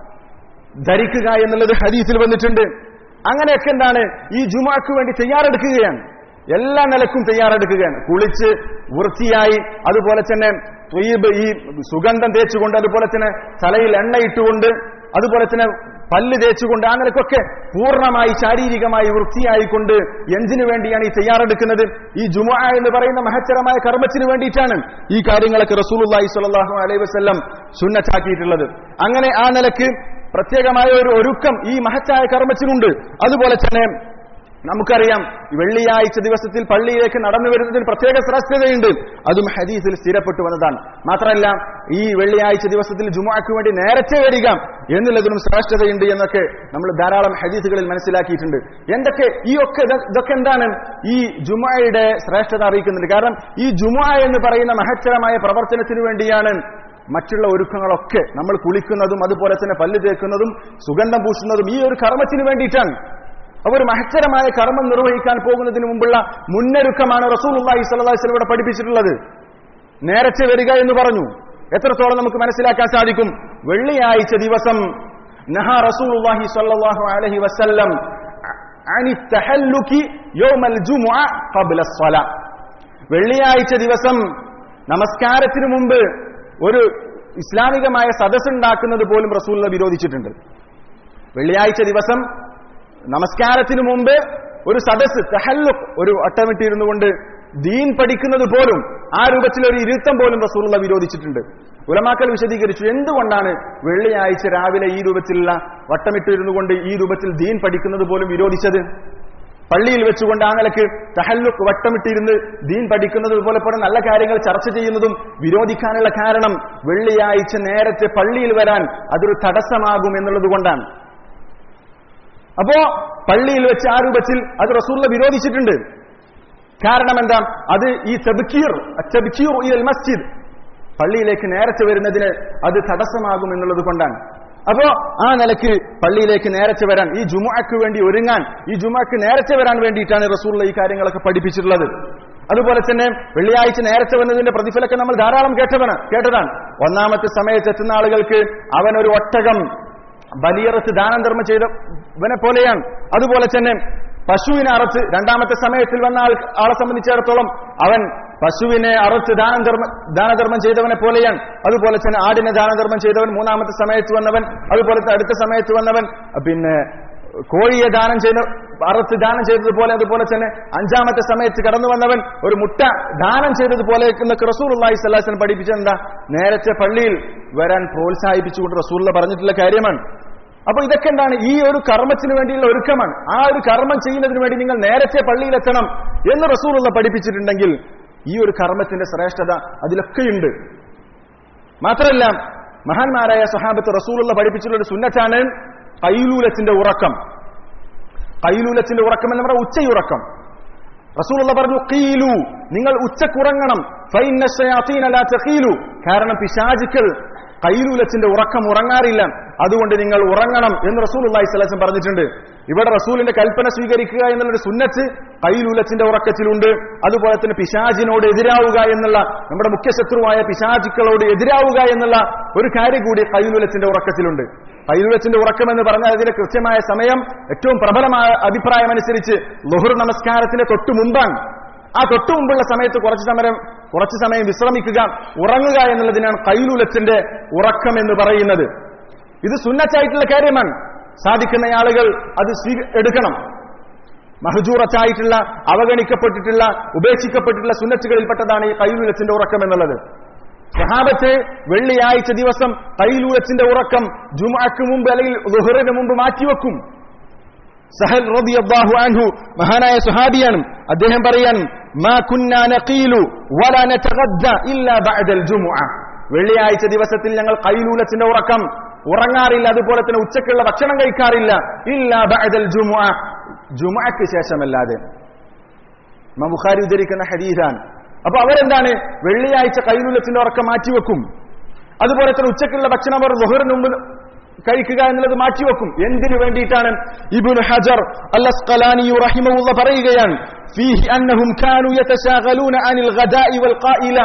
ധരിക്കുക എന്നുള്ളത് ഹദീസിൽ വന്നിട്ടുണ്ട് അങ്ങനെയൊക്കെ എന്താണ് ഈ ജുമാക്ക് വേണ്ടി തയ്യാറെടുക്കുകയാണ് എല്ലാ നിലക്കും തയ്യാറെടുക്കുകയാണ് കുളിച്ച് വൃത്തിയായി അതുപോലെ തന്നെ ത്വയ്യബ് ഈ സുഗന്ധം തേച്ചുകൊണ്ട് അതുപോലെ തന്നെ തലയിൽ എണ്ണ ഇട്ടുകൊണ്ട് അതുപോലെ തന്നെ പല്ല് തേച്ചുകൊണ്ട് ആ നിലക്കൊക്കെ പൂർണ്ണമായി ശാരീരികമായി വൃത്തിയായിക്കൊണ്ട് എന്തിനു വേണ്ടിയാണ് ഈ തയ്യാറെടുക്കുന്നത് ഈ ജുമുഅ എന്ന് പറയുന്ന മഹത്തരമായ കർമ്മത്തിന് വേണ്ടിയിട്ടാണ് ഈ കാര്യങ്ങളൊക്കെ റസൂലുള്ളാഹി സ്വല്ലല്ലാഹു അലൈഹി വസല്ലം സുന്നത്താക്കിയിട്ടുള്ളത് അങ്ങനെ ആ നിലക്ക് പ്രത്യേകമായ ഒരു ഒരുക്കം ഈ മഹത്തായ കർമ്മത്തിനുണ്ട് അതുപോലെ തന്നെ നമുക്കറിയാം ഈ വെള്ളിയാഴ്ച ദിവസത്തിൽ പള്ളിയിലേക്ക് നടന്നു വരുന്നതിന് പ്രത്യേക ശ്രേഷ്ഠതയുണ്ട് അതും ഹദീസിൽ സ്ഥിരപ്പെട്ടു വന്നതാണ് മാത്രമല്ല ഈ വെള്ളിയാഴ്ച ദിവസത്തിൽ ജുമാക്ക് വേണ്ടി നേരത്തെ വരിക എന്നുള്ളതിനും ശ്രേഷ്ഠതയുണ്ട് എന്നൊക്കെ നമ്മൾ ധാരാളം ഹദീസുകളിൽ മനസ്സിലാക്കിയിട്ടുണ്ട് എന്തൊക്കെ ഈ ഒക്കെ ഇത് ഇതൊക്കെ എന്താണ് ഈ ജുമായുടെ ശ്രേഷ്ഠത അറിയിക്കുന്നുണ്ട് കാരണം ഈ ജുമാ എന്ന് പറയുന്ന മഹത്തരമായ പ്രവർത്തനത്തിന് വേണ്ടിയാണ് മറ്റുള്ള ഒരുക്കങ്ങളൊക്കെ നമ്മൾ കുളിക്കുന്നതും അതുപോലെ തന്നെ പല്ല് തേക്കുന്നതും സുഗന്ധം പൂശുന്നതും ഈ ഒരു കർമ്മത്തിന് വേണ്ടിയിട്ടാണ് അപ്പൊ ഒരു മഹത്തരമായ കർമ്മം നിർവഹിക്കാൻ പോകുന്നതിന് മുമ്പുള്ള മുന്നൊരുക്കമാണ് റസൂലുള്ളാഹി സ്വല്ലല്ലാഹി അലൈഹി വസല്ലം ഇവിടെ പഠിപ്പിച്ചിട്ടുള്ളത് നേരത്തെ വരിക എന്ന് പറഞ്ഞു എത്രത്തോളം നമുക്ക് മനസ്സിലാക്കാൻ സാധിക്കും വെള്ളിയാഴ്ച ദിവസം നഹ റസൂലുള്ളാഹി സ്വല്ലല്ലാഹു അലൈഹി വസല്ലം അനി തഹല്ലുകി യൗമൽ ജുമുഅ ഖബ്ല الصلاة വെള്ളിയാഴ്ച ദിവസം നമസ്കാരത്തിന് മുമ്പ് ഒരു ഇസ്ലാമികമായ സദസ്സുണ്ടാക്കുന്നത് പോലും റസൂലിനെ വിരോധിച്ചിട്ടുണ്ട് വെള്ളിയാഴ്ച ദിവസം നമസ്കാരത്തിന് മുമ്പ് ഒരു സദസ്സ് തഹല്ലുഖ് ഒരു അട്ടമിട്ടിരുന്നു കൊണ്ട് ദീൻ പഠിക്കുന്നത് പോലും ആ രൂപത്തിൽ ഒരു ഇരുത്തം പോലും റസൂലുള്ള വിരോധിച്ചിട്ടുണ്ട് ഉലമാക്കൽ വിശദീകരിച്ചു എന്തുകൊണ്ടാണ് വെള്ളിയാഴ്ച രാവിലെ ഈ രൂപത്തിലുള്ള വട്ടമിട്ടിരുന്നു കൊണ്ട് ഈ രൂപത്തിൽ ദീൻ പഠിക്കുന്നത് പോലും വിരോധിച്ചത് പള്ളിയിൽ വെച്ചുകൊണ്ട് ആ നിലക്ക് തഹല്ലുക്ക് വട്ടമിട്ടിരുന്ന് ദീൻ പഠിക്കുന്നത് പോലെ പോലെ നല്ല കാര്യങ്ങൾ ചർച്ച ചെയ്യുന്നതും വിരോധിക്കാനുള്ള കാരണം വെള്ളിയാഴ്ച നേരത്തെ പള്ളിയിൽ വരാൻ അതൊരു തടസ്സമാകും എന്നുള്ളത് കൊണ്ടാണ് അപ്പോ പള്ളിയിൽ വെച്ച് ആ രൂപത്തിൽ അത് റസൂള്ള വിരോധിച്ചിട്ടുണ്ട് കാരണം എന്താ അത് ഈ തബ്ക്കീർ തബ്ക്കീർ ഇൽ മസ്ജിദ് പള്ളിയിലേക്ക് നേരത്തെ വരുന്നതിന് അത് തടസ്സമാകും എന്നുള്ളത് കൊണ്ടാണ് അപ്പോ ആ നിലയ്ക്ക് പള്ളിയിലേക്ക് നേരത്തെ വരാൻ ഈ ജുമുഅക്ക് വേണ്ടി ഒരുങ്ങാൻ ഈ ജുമുഅക്ക് നേരത്തെ വരാൻ വേണ്ടിയിട്ടാണ് റസൂള്ള ഈ കാര്യങ്ങളൊക്കെ പഠിപ്പിച്ചിട്ടുള്ളത് അതുപോലെ തന്നെ വെള്ളിയാഴ്ച നേരത്തെ വന്നതിന്റെ പ്രതിഫലമൊക്കെ നമ്മൾ ധാരാളം കേട്ടവന് കേട്ടതാണ് ഒന്നാമത്തെ സമയത്ത് എത്തുന്ന ആളുകൾക്ക് അവൻ ഒരു ഒട്ടകം ബലിയറത്ത് ദാനം ധർമ്മം ചെയ്തവനെ പോലെയാണ് അതുപോലെ തന്നെ പശുവിനെ അറച്ച് രണ്ടാമത്തെ സമയത്തിൽ വന്ന ആൾ ആളെ സംബന്ധിച്ചിടത്തോളം അവൻ പശുവിനെ അറച്ച് ദാനധർമ്മ ദാനധർമ്മം ചെയ്തവനെ പോലെയാണ് അതുപോലെ തന്നെ ആടിനെ ദാനധർമ്മം ചെയ്തവൻ മൂന്നാമത്തെ സമയത്ത് വന്നവൻ അതുപോലെ തന്നെ അടുത്ത സമയത്ത് വന്നവൻ പിന്നെ കോഴിയെ ദാനം ചെയ്ത അറത്ത് ദാനം ചെയ്തതുപോലെ അതുപോലെ തന്നെ അഞ്ചാമത്തെ സമയത്ത് കടന്നു വന്നവൻ ഒരു മുട്ട ദാനം ചെയ്തതുപോലെ എന്നൊക്കെ റസൂൽ അള്ളാഹി സ്വല്ലാസ്ലം പഠിപ്പിച്ചത് എന്താ നേരത്തെ പള്ളിയിൽ വരാൻ പ്രോത്സാഹിപ്പിച്ചുകൊണ്ട് റസൂള്ള പറഞ്ഞിട്ടുള്ള കാര്യമാണ് അപ്പൊ ഇതൊക്കെ എന്താണ് ഈ ഒരു കർമ്മത്തിന് വേണ്ടിയുള്ള ഒരുക്കമാണ് ആ ഒരു കർമ്മം ചെയ്യുന്നതിന് വേണ്ടി നിങ്ങൾ നേരത്തെ പള്ളിയിലെത്തണം എന്ന് റസൂലുള്ള പഠിപ്പിച്ചിട്ടുണ്ടെങ്കിൽ ഈ ഒരു കർമ്മത്തിന്റെ ശ്രേഷ്ഠത അതിലൊക്കെയുണ്ട് മാത്രമല്ല മഹാന്മാരായ സഹാബത്ത് റസൂലുള്ള പഠിപ്പിച്ചിട്ടുള്ള ഒരു സുന്നറ്റാണ് കൈലൂലത്തിന്റെ ഉറക്കം കൈലൂലത്തിന്റെ ഉറക്കം എന്ന് പറഞ്ഞാൽ ഉച്ചയുറക്കം റസൂലുള്ള പറഞ്ഞു കീലു നിങ്ങൾ ഉച്ചക്കുറങ്ങണം ഫൈന്ന ശയാത്തീന ലാ തഖീലു കാരണം പിശാചുക്കൾ കൈലൂലത്തിന്റെ ഉറക്കം ഉറങ്ങാറില്ല അതുകൊണ്ട് നിങ്ങൾ ഉറങ്ങണം എന്ന് റസൂൽ അള്ളാഹി സ്വലാസം പറഞ്ഞിട്ടുണ്ട് ഇവിടെ റസൂലിന്റെ കൽപ്പന സ്വീകരിക്കുക എന്നുള്ളൊരു സുന്നത്ത് കൈലൂലത്തിന്റെ ഉറക്കത്തിലുണ്ട് അതുപോലെ തന്നെ പിശാജിനോട് എതിരാവുക എന്നുള്ള നമ്മുടെ മുഖ്യ ശത്രുവായ പിശാചുക്കളോട് എതിരാവുക എന്നുള്ള ഒരു കാര്യം കൂടി കൈലൂലത്തിന്റെ ഉറക്കത്തിലുണ്ട് കൈലൂലത്തിന്റെ ഉറക്കം എന്ന് പറഞ്ഞാൽ അതിന്റെ കൃത്യമായ സമയം ഏറ്റവും പ്രബലമായ അഭിപ്രായം അനുസരിച്ച് ലുഹുർ നമസ്കാരത്തിന്റെ തൊട്ടു മുമ്പാണ് ആ തൊട്ടു മുമ്പുള്ള സമയത്ത് കുറച്ച് സമയം കുറച്ച് സമയം വിശ്രമിക്കുക ഉറങ്ങുക എന്നുള്ളതിനാണ് കൈലൂലത്തിന്റെ ഉറക്കം എന്ന് പറയുന്നത് ഇത് സുന്നത്തായിട്ടുള്ള കാര്യമാണ് സാധിക്കുന്ന ആളുകൾ അത് സ്വീ എടുക്കണം മഹജൂറത്തായിട്ടുള്ള അവഗണിക്കപ്പെട്ടിട്ടുള്ള ഉപേക്ഷിക്കപ്പെട്ടിട്ടുള്ള സുന്നത്തുകളിൽപ്പെട്ടതാണ് ഈ കൈലൂലത്തിന്റെ ഉറക്കം എന്നുള്ളത് സഹാബത്ത് വെള്ളിയാഴ്ച ദിവസം കൈലൂലത്തിന്റെ ഉറക്കം ജുമാക്ക് മുമ്പ് അല്ലെങ്കിൽ ലുഹറിന് മുമ്പ് മാറ്റിവെക്കും സഹൽ റളിയല്ലാഹു അൻഹു മഹാനായ സുഹാബിയാണ് അദ്ദേഹം പറയാൻ മാ കുന്നാ നഖീലു വലാ നതഗദ്ദ ഇല്ലാ ബഅദൽ ജുമുഅ വെള്ളിയാഴ്ച ദിവസത്തിൽ ഞങ്ങൾ കൈലൂലത്തിന്റെ ഉറക്കം ഉറങ്ങാറില്ല അതുപോലെ തന്നെ ഉച്ചക്കുള്ള ഭക്ഷണം കഴിക്കാറില്ല ഇല്ലാ ബഅദൽ ജുമുഅ ജുമുഅക്ക് ശേഷമല്ലാതെ ഇമാം ബുഖാരി ഉദ്ധരിക്കുന്ന ഹദീസാണ് അപ്പൊ അവരെന്താണ് വെള്ളിയാഴ്ച കൈലൂലത്തിന്റെ ഉറക്കം മാറ്റിവെക്കും അതുപോലെ തന്നെ ഉച്ചക്കുള്ള ഭക്ഷണം അവർ ലുഹറിന് മുമ്പ് കഴിക്കുക എന്നുള്ളത് മാറ്റിവെക്കും എന്തിനു വേണ്ടിയിട്ടാണ് ഇബ്നു ഹജർ അൽ-അസ്ഖലാനി റഹിമഹുള്ള പറയുകയാണ് ഫീഹി അന്നഹും കാനു യതശാഗലൂന അനിൽ ഗദാഇ വൽ ഖായില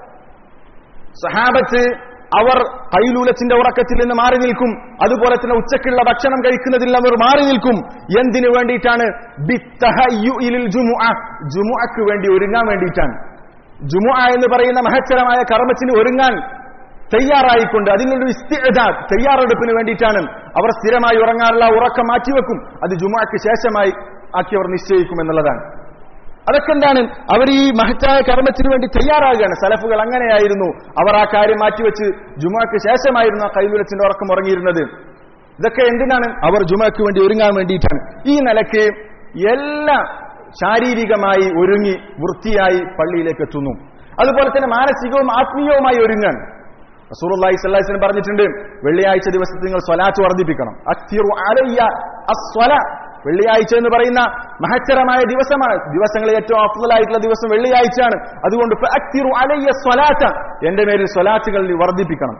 സഹാബത്ത് അവർ കൈലൂലത്തിന്റെ ഉറക്കത്തിൽ നിന്ന് മാറി നിൽക്കും അതുപോലെ തന്നെ ഉച്ചക്കുള്ള ഭക്ഷണം കഴിക്കുന്നതിൽ അവർ മാറി നിൽക്കും എന്തിനു വേണ്ടിയിട്ടാണ് ബിത്തഹയ്യുഇലിൽ ജുമുഅ ജുമുഅക്ക് വേണ്ടി ഒരുങ്ങാൻ വേണ്ടിയിട്ടാണ് ജുമുഅ എന്ന് പറയുന്ന മഹച്ചരമായ കർമ്മത്തിന് ഒരുങ്ങാൻ തയ്യാറായിക്കൊണ്ട് അതിനൊരു ഇസ്തിഅദാദ് തയ്യാറെടുപ്പിന് വേണ്ടിയിട്ടാണ് അവർ സ്ഥിരമായി ഉറങ്ങാനുള്ള ഉറക്കം മാറ്റിവെക്കും അത് ജുമുഅക്ക് ശേഷമായി ആക്കി അവർ നിശ്ചയിക്കും എന്നുള്ളതാണ് അതൊക്കെ എന്താണ് അവർ ഈ മഹത്തായ കർമ്മത്തിന് വേണ്ടി തയ്യാറാകുകയാണ് സലഫുകൾ അങ്ങനെയായിരുന്നു അവർ ആ കാര്യം മാറ്റിവെച്ച് ജുമാക്ക് ശേഷമായിരുന്നു ആ കൈവിലച്ചിന്റെ ഉറക്കം ഉറങ്ങിയിരുന്നത് ഇതൊക്കെ എന്തിനാണ് അവർ ജുമാക്ക് വേണ്ടി ഒരുങ്ങാൻ വേണ്ടിയിട്ടാണ് ഈ നിലയ്ക്ക് എല്ലാ ശാരീരികമായി ഒരുങ്ങി വൃത്തിയായി പള്ളിയിലേക്ക് എത്തുന്നു അതുപോലെ തന്നെ മാനസികവും ആത്മീയവുമായി ഒരുങ്ങാൻ റസൂലുള്ളാഹി സ്വല്ലല്ലാഹി അലൈഹി വസല്ലം പറഞ്ഞിട്ടുണ്ട് വെള്ളിയാഴ്ച ദിവസത്തിൽ നിങ്ങൾ സ്വലാത്ത് വർദ്ധിപ്പിക്കണം അക്തിറു അലയ്യ അസ്വല വെള്ളിയാഴ്ച എന്ന് പറയുന്ന മഹച്ചരമായ ദിവസമാണ് ദിവസങ്ങളിൽ ഏറ്റവും അഫ്ലായിട്ടുള്ള ദിവസം വെള്ളിയാഴ്ചയാണ് അതുകൊണ്ട് ഫഅക്തിറു അലയ്യ സ്വലാത്ത എന്റെ മേലിൽ സ്വലാത്തുകൾ നീ വർദ്ധിപ്പിക്കണം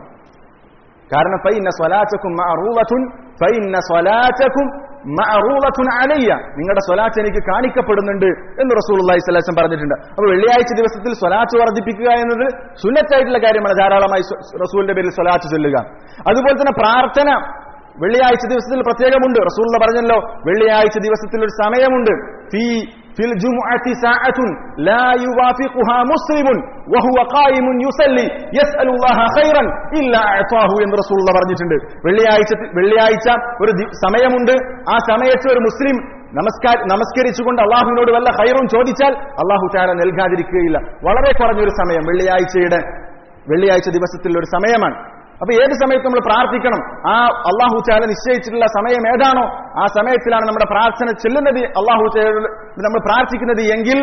കാരണം ഫൈന സ്വലാത്തക്കും മഅറൂലത്തുൻ ഫൈന സ്വലാത്തക്കും മഅറൂലത്തുൻ അലയ്യ നിങ്ങളുടെ സ്വലാത്ത് എനിക്ക് കാണിക്കപ്പെടുന്നുണ്ട് എന്ന് റസൂലുള്ളാഹി സ്വല്ലല്ലാഹി അലൈഹി വസല്ലം പറഞ്ഞിട്ടുണ്ട് അപ്പോൾ വെള്ളിയാഴ്ച ദിവസത്തിൽ സ്വലാത്ത് വർദ്ധിപ്പിക്കുക എന്നത് സുന്നത്തായിട്ടുള്ള കാര്യമാണ് ധാരാളമായി സ്വ- റസൂലിന്റെ പേരിൽ സ്വലാത്ത് ചൊല്ലുക അതുപോലെ തന്നെ പ്രാർത്ഥന വെള്ളിയാഴ്ച ദിവസത്തിൽ പ്രത്യേകമുണ്ട് റസൂൽ പറഞ്ഞല്ലോ വെള്ളിയാഴ്ച ദിവസത്തിൽ ഒരു സമയമുണ്ട് ഫീ ഫിൽ ജുമുഅത്തി സഅത്തുൻ ലാ യുവാഫിഖുഹാ മുസ്ലിമുൻ വഹുവ ഖായിമുൻ യുസല്ലി യസ്അലുല്ലാഹ ഖൈറൻ ഇല്ലാ അഅതാഹു എന്ന് റസൂൽ പറഞ്ഞിട്ടുണ്ട് വെള്ളിയാഴ്ച വെള്ളിയാഴ്ച ഒരു ദി- സമയമുണ്ട് ആ സമയത്ത് ഒരു മുസ്ലിം നമസ്കാര നമസ്കരിച്ചുകൊണ്ട് അള്ളാഹുവിനോട് വല്ല ഹൈറും ചോദിച്ചാൽ അള്ളാഹു താര നൽകാതിരിക്കുകയില്ല വളരെ കുറഞ്ഞൊരു സമയം വെള്ളിയാഴ്ചയുടെ വെള്ളിയാഴ്ച ദിവസത്തിൽ ഒരു സമയമാണ് അപ്പൊ ഏത് സമയത്ത് നമ്മൾ പ്രാർത്ഥിക്കണം ആ അള്ളാഹു ചാല നിശ്ചയിച്ചിട്ടുള്ള സമയം ഏതാണോ ആ സമയത്തിലാണ് നമ്മുടെ പ്രാർത്ഥന ചെല്ലുന്നത് അള്ളാഹു ചാല നമ്മൾ പ്രാർത്ഥിക്കുന്നത് എങ്കിൽ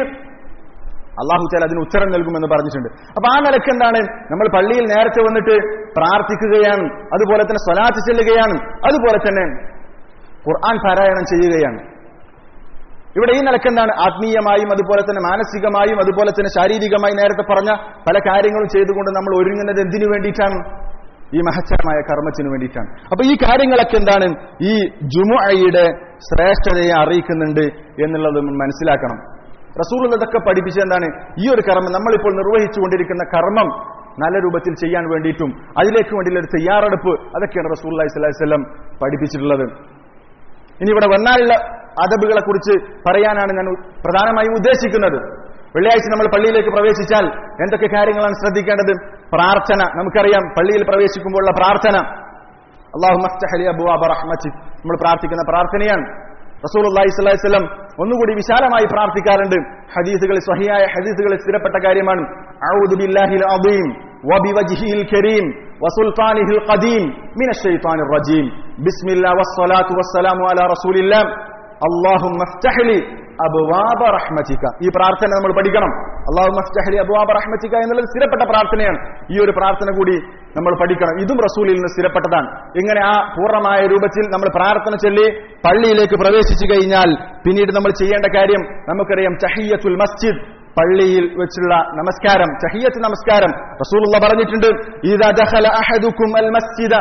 അള്ളാഹു ചാല അതിന് ഉത്തരം നൽകുമെന്ന് പറഞ്ഞിട്ടുണ്ട് അപ്പൊ ആ നിലക്ക് എന്താണ് നമ്മൾ പള്ളിയിൽ നേരത്തെ വന്നിട്ട് പ്രാർത്ഥിക്കുകയാണ് അതുപോലെ തന്നെ സ്വലാത്ത് ചെല്ലുകയാണ് അതുപോലെ തന്നെ ഖുർആൻ പാരായണം ചെയ്യുകയാണ് ഇവിടെ ഈ നിലക്ക് എന്താണ് ആത്മീയമായും അതുപോലെ തന്നെ മാനസികമായും അതുപോലെ തന്നെ ശാരീരികമായി നേരത്തെ പറഞ്ഞ പല കാര്യങ്ങളും ചെയ്തുകൊണ്ട് നമ്മൾ ഒരുങ്ങുന്നത് എന്തിനു വേണ്ടിയിട്ടാണ് ഈ മഹച്ചരമായ കർമ്മത്തിന് വേണ്ടിയിട്ടാണ് അപ്പൊ ഈ കാര്യങ്ങളൊക്കെ എന്താണ് ഈ ജുമുഅയുടെ ശ്രേഷ്ഠതയെ അറിയിക്കുന്നുണ്ട് എന്നുള്ളത് നമ്മൾ മനസ്സിലാക്കണം റസൂൾ ഇതൊക്കെ പഠിപ്പിച്ച എന്താണ് ഈ ഒരു കർമ്മം നമ്മളിപ്പോൾ നിർവഹിച്ചുകൊണ്ടിരിക്കുന്ന കർമ്മം നല്ല രൂപത്തിൽ ചെയ്യാൻ വേണ്ടിയിട്ടും അതിലേക്ക് വേണ്ടിയുള്ള ഒരു തയ്യാറെടുപ്പ് അതൊക്കെയാണ് റസൂൽ അലൈഹി സ്വലാഹി വല്ലം പഠിപ്പിച്ചിട്ടുള്ളത് ഇനി ഇവിടെ വന്നാലുള്ള അതബുകളെ കുറിച്ച് പറയാനാണ് ഞാൻ പ്രധാനമായും ഉദ്ദേശിക്കുന്നത് വെള്ളിയാഴ്ച നമ്മൾ പള്ളിയിലേക്ക് പ്രവേശിച്ചാൽ എന്തൊക്കെ കാര്യങ്ങളാണ് ശ്രദ്ധിക്കേണ്ടത് പ്രാർത്ഥന നമുക്കറിയാം പള്ളിയിൽ പ്രവേശിക്കുമ്പോഴുള്ള പ്രാർത്ഥന അള്ളാഹു മസ്തഹലി അബുവാബ റഹ്മത്തി നമ്മൾ പ്രാർത്ഥിക്കുന്ന പ്രാർത്ഥനയാണ് റസൂൽ അള്ളാഹി സ്വലാഹി സ്വലം ഒന്നുകൂടി വിശാലമായി പ്രാർത്ഥിക്കാറുണ്ട് ഹദീസുകൾ സ്വഹിയായ ഹദീസുകളിൽ സ്ഥിരപ്പെട്ട കാര്യമാണ് അഊദു ബില്ലാഹിൽ അദീം وبوجهه الكريم وسلطانه القديم من الشيطان الرجيم بسم الله والصلاة والسلام على رسول الله اللهم افتح لي അബുവാബ റഹ്മത്തിക്ക ഈ പ്രാർത്ഥന നമ്മൾ പഠിക്കണം അള്ളാഹു മഫ്തഹലി അബുവാബ റഹ്മത്തിക്ക എന്നുള്ളത് സ്ഥിരപ്പെട്ട പ്രാർത്ഥനയാണ് ഈ ഒരു പ്രാർത്ഥന കൂടി നമ്മൾ പഠിക്കണം ഇതും റസൂലിൽ നിന്ന് സ്ഥിരപ്പെട്ടതാണ് ഇങ്ങനെ ആ പൂർണ്ണമായ രൂപത്തിൽ നമ്മൾ പ്രാർത്ഥന ചൊല്ലി പള്ളിയിലേക്ക് പ്രവേശിച്ചു കഴിഞ്ഞാൽ പിന്നീട് നമ്മൾ ചെയ്യേണ്ട കാര്യം നമുക്കറിയാം ചഹിയത്തുൽ മസ്ജിദ് പള്ളിയിൽ വെച്ചുള്ള നമസ്കാരം ചഹിയത്ത് നമസ്കാരം റസൂലുള്ള പറഞ്ഞിട്ടുണ്ട് ഇദാ ദഖല അഹദുക്കും അൽ മസ്ജിദ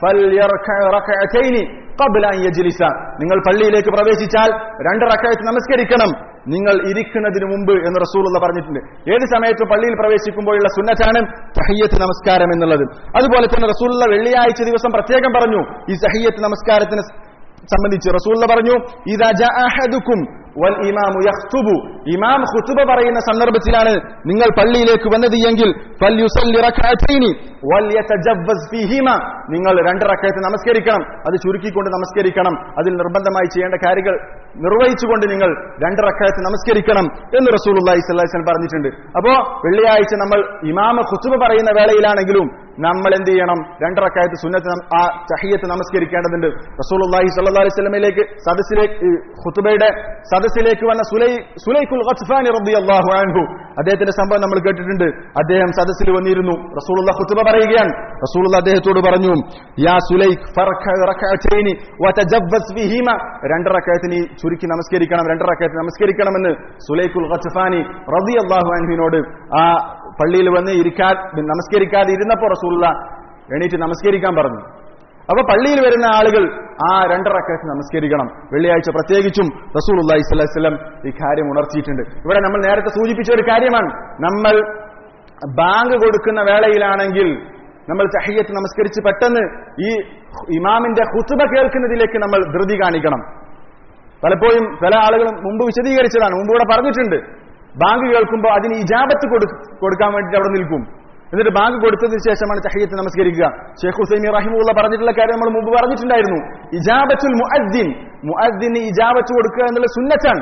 ഫൽയർക റകഅതൈനി ഖബ്ല അൻ യജ്ലിസ നിങ്ങൾ പള്ളിയിലേക്ക് പ്രവേശിച്ചാൽ രണ്ട് റക്അത്ത് നമസ്കരിക്കണം നിങ്ങൾ ഇരിക്കുന്നതിന് മുമ്പ് എന്ന് റസൂലുള്ള പറഞ്ഞിട്ടുണ്ട് ഏത് സമയത്ത് പള്ളിയിൽ പ്രവേശിക്കുമ്പോഴുള്ള സുന്നത്താണ് തഹയ്യത്ത് നമസ്കാരം എന്നുള്ളത് അതുപോലെ തന്നെ റസൂലുള്ള വെള്ളിയാഴ്ച ദിവസം പ്രത്യേകം പറഞ്ഞു ഈ തഹയ്യത്ത് നമസ്കാരത്തിന് സംബന്ധിച്ച് റസൂൽ പറഞ്ഞു ഇദാ ജാ അഹദുക്കും വൽ ഇമാമു യഖ്തുബു ഇമാം ഖുതുബ പറയുന്ന സന്ദർഭത്തിലാണ് നിങ്ങൾ പള്ളിയിലേക്ക് വന്നത് എങ്കിൽ ഫൽയുസല്ലി റക്അതൈനി വൽയതജവ്വസ് ഫീഹിമ നിങ്ങൾ രണ്ട് റക്അത്ത് നമസ്കരിക്കണം അത് ചുരുക്കിക്കൊണ്ട് നമസ്കരിക്കണം അതിൽ നിർബന്ധമായി ചെയ്യേണ്ട കാര്യങ്ങൾ നിർവഹിച്ചുകൊണ്ട് നിങ്ങൾ രണ്ട് റക്അത്ത് നമസ്കരിക്കണം എന്ന് റസൂലുള്ളാഹി സ്വല്ലല്ലാഹി അലൈഹി വസല്ലം പറഞ്ഞിട്ടുണ്ട് അപ്പോ വെള്ളിയാഴ്ച നമ്മൾ ഇമാമ ഖുതുബ പറയുന്ന വേളയിലാണെങ്കിലും നമ്മൾ എന്ത് ചെയ്യണം രണ്ട് റക്അത്ത് സുന്നത്ത് നം- ആ തഹിയ്യത്ത് നമസ്കരിക്കേണ്ടതുണ്ട് റസൂലുള്ളാഹി സ്വല്ലല്ലാഹി അലൈഹി വസല്ലമയിലേക്ക് സദസ്സിലേക്ക് ഈ ഖുതുബയുടെ സദസ്സിലേക്ക് വന്ന സുലൈ സുലൈഖുൽ ഖത്ഫാനി റളിയല്ലാഹു അൻഹു അദ്ദേഹത്തിന്റെ സംഭവം നമ്മൾ കേട്ടിട്ടുണ്ട് അദ്ദേഹം സദസ്സിൽ വന്നിരുന്നു റസൂലുള്ള ഖുതുബ പറയുകയാണ് റസൂലുള്ള അദ്ദേഹത്തോട് പറഞ്ഞു യാ സുലൈഖ് ഫർഖ റക്അതൈനി വതജവ്വസ് ഫീഹിമ രണ്ട് റക്അത്ത് നീ ചുരുക്കി നമസ്കരിക്കണം രണ്ട് റക്അത്ത് നമസ്കരിക്കണമെന്ന് സുലൈഖുൽ ഖത്ഫാനി റളിയല്ലാഹു അൻഹുവിനോട് ആ പള്ളിയിൽ വന്ന് ഇരിക്കാ നമസ്കരിക്കാതെ ഇരുന്നപ്പോൾ റസൂലുള്ള എണീറ്റ് നമസ്കരിക്കാൻ പറഞ്ഞു അപ്പൊ പള്ളിയിൽ വരുന്ന ആളുകൾ ആ രണ്ടറക്കത്ത് നമസ്കരിക്കണം വെള്ളിയാഴ്ച പ്രത്യേകിച്ചും റസൂൽ അള്ളാഹി സ്വലം ഈ കാര്യം ഉണർത്തിയിട്ടുണ്ട് ഇവിടെ നമ്മൾ നേരത്തെ സൂചിപ്പിച്ച ഒരു കാര്യമാണ് നമ്മൾ ബാങ്ക് കൊടുക്കുന്ന വേളയിലാണെങ്കിൽ നമ്മൾ തഹിയത്ത് നമസ്കരിച്ച് പെട്ടെന്ന് ഈ ഇമാമിന്റെ ഹുത്തുബ കേൾക്കുന്നതിലേക്ക് നമ്മൾ ധൃതി കാണിക്കണം പലപ്പോഴും പല ആളുകളും മുമ്പ് വിശദീകരിച്ചതാണ് മുമ്പ് ഇവിടെ പറഞ്ഞിട്ടുണ്ട് ബാങ്ക് കേൾക്കുമ്പോൾ അതിന് ഇജാബത്ത് കൊടു- കൊടുക്കാൻ വേണ്ടിയിട്ട് അവിടെ നിൽക്കും എന്നിട്ട് ബാങ്ക് കൊടുത്തതിന് ശേഷമാണ് തഹയ്യത്ത് നമസ്കരിക്കുക ഷെയ്ഖ് ഹുസൈമി റഹിമുള്ള പറഞ്ഞിട്ടുള്ള കാര്യം നമ്മൾ മുമ്പ് പറഞ്ഞിട്ടുണ്ടായിരുന്നു ഇജാബത്തുൽ മുഅദ്ദിൻ മുഅദ്ദിന് ഇജാബത്ത് കൊടുക്കുക എന്നുള്ള സുന്നത്താണ്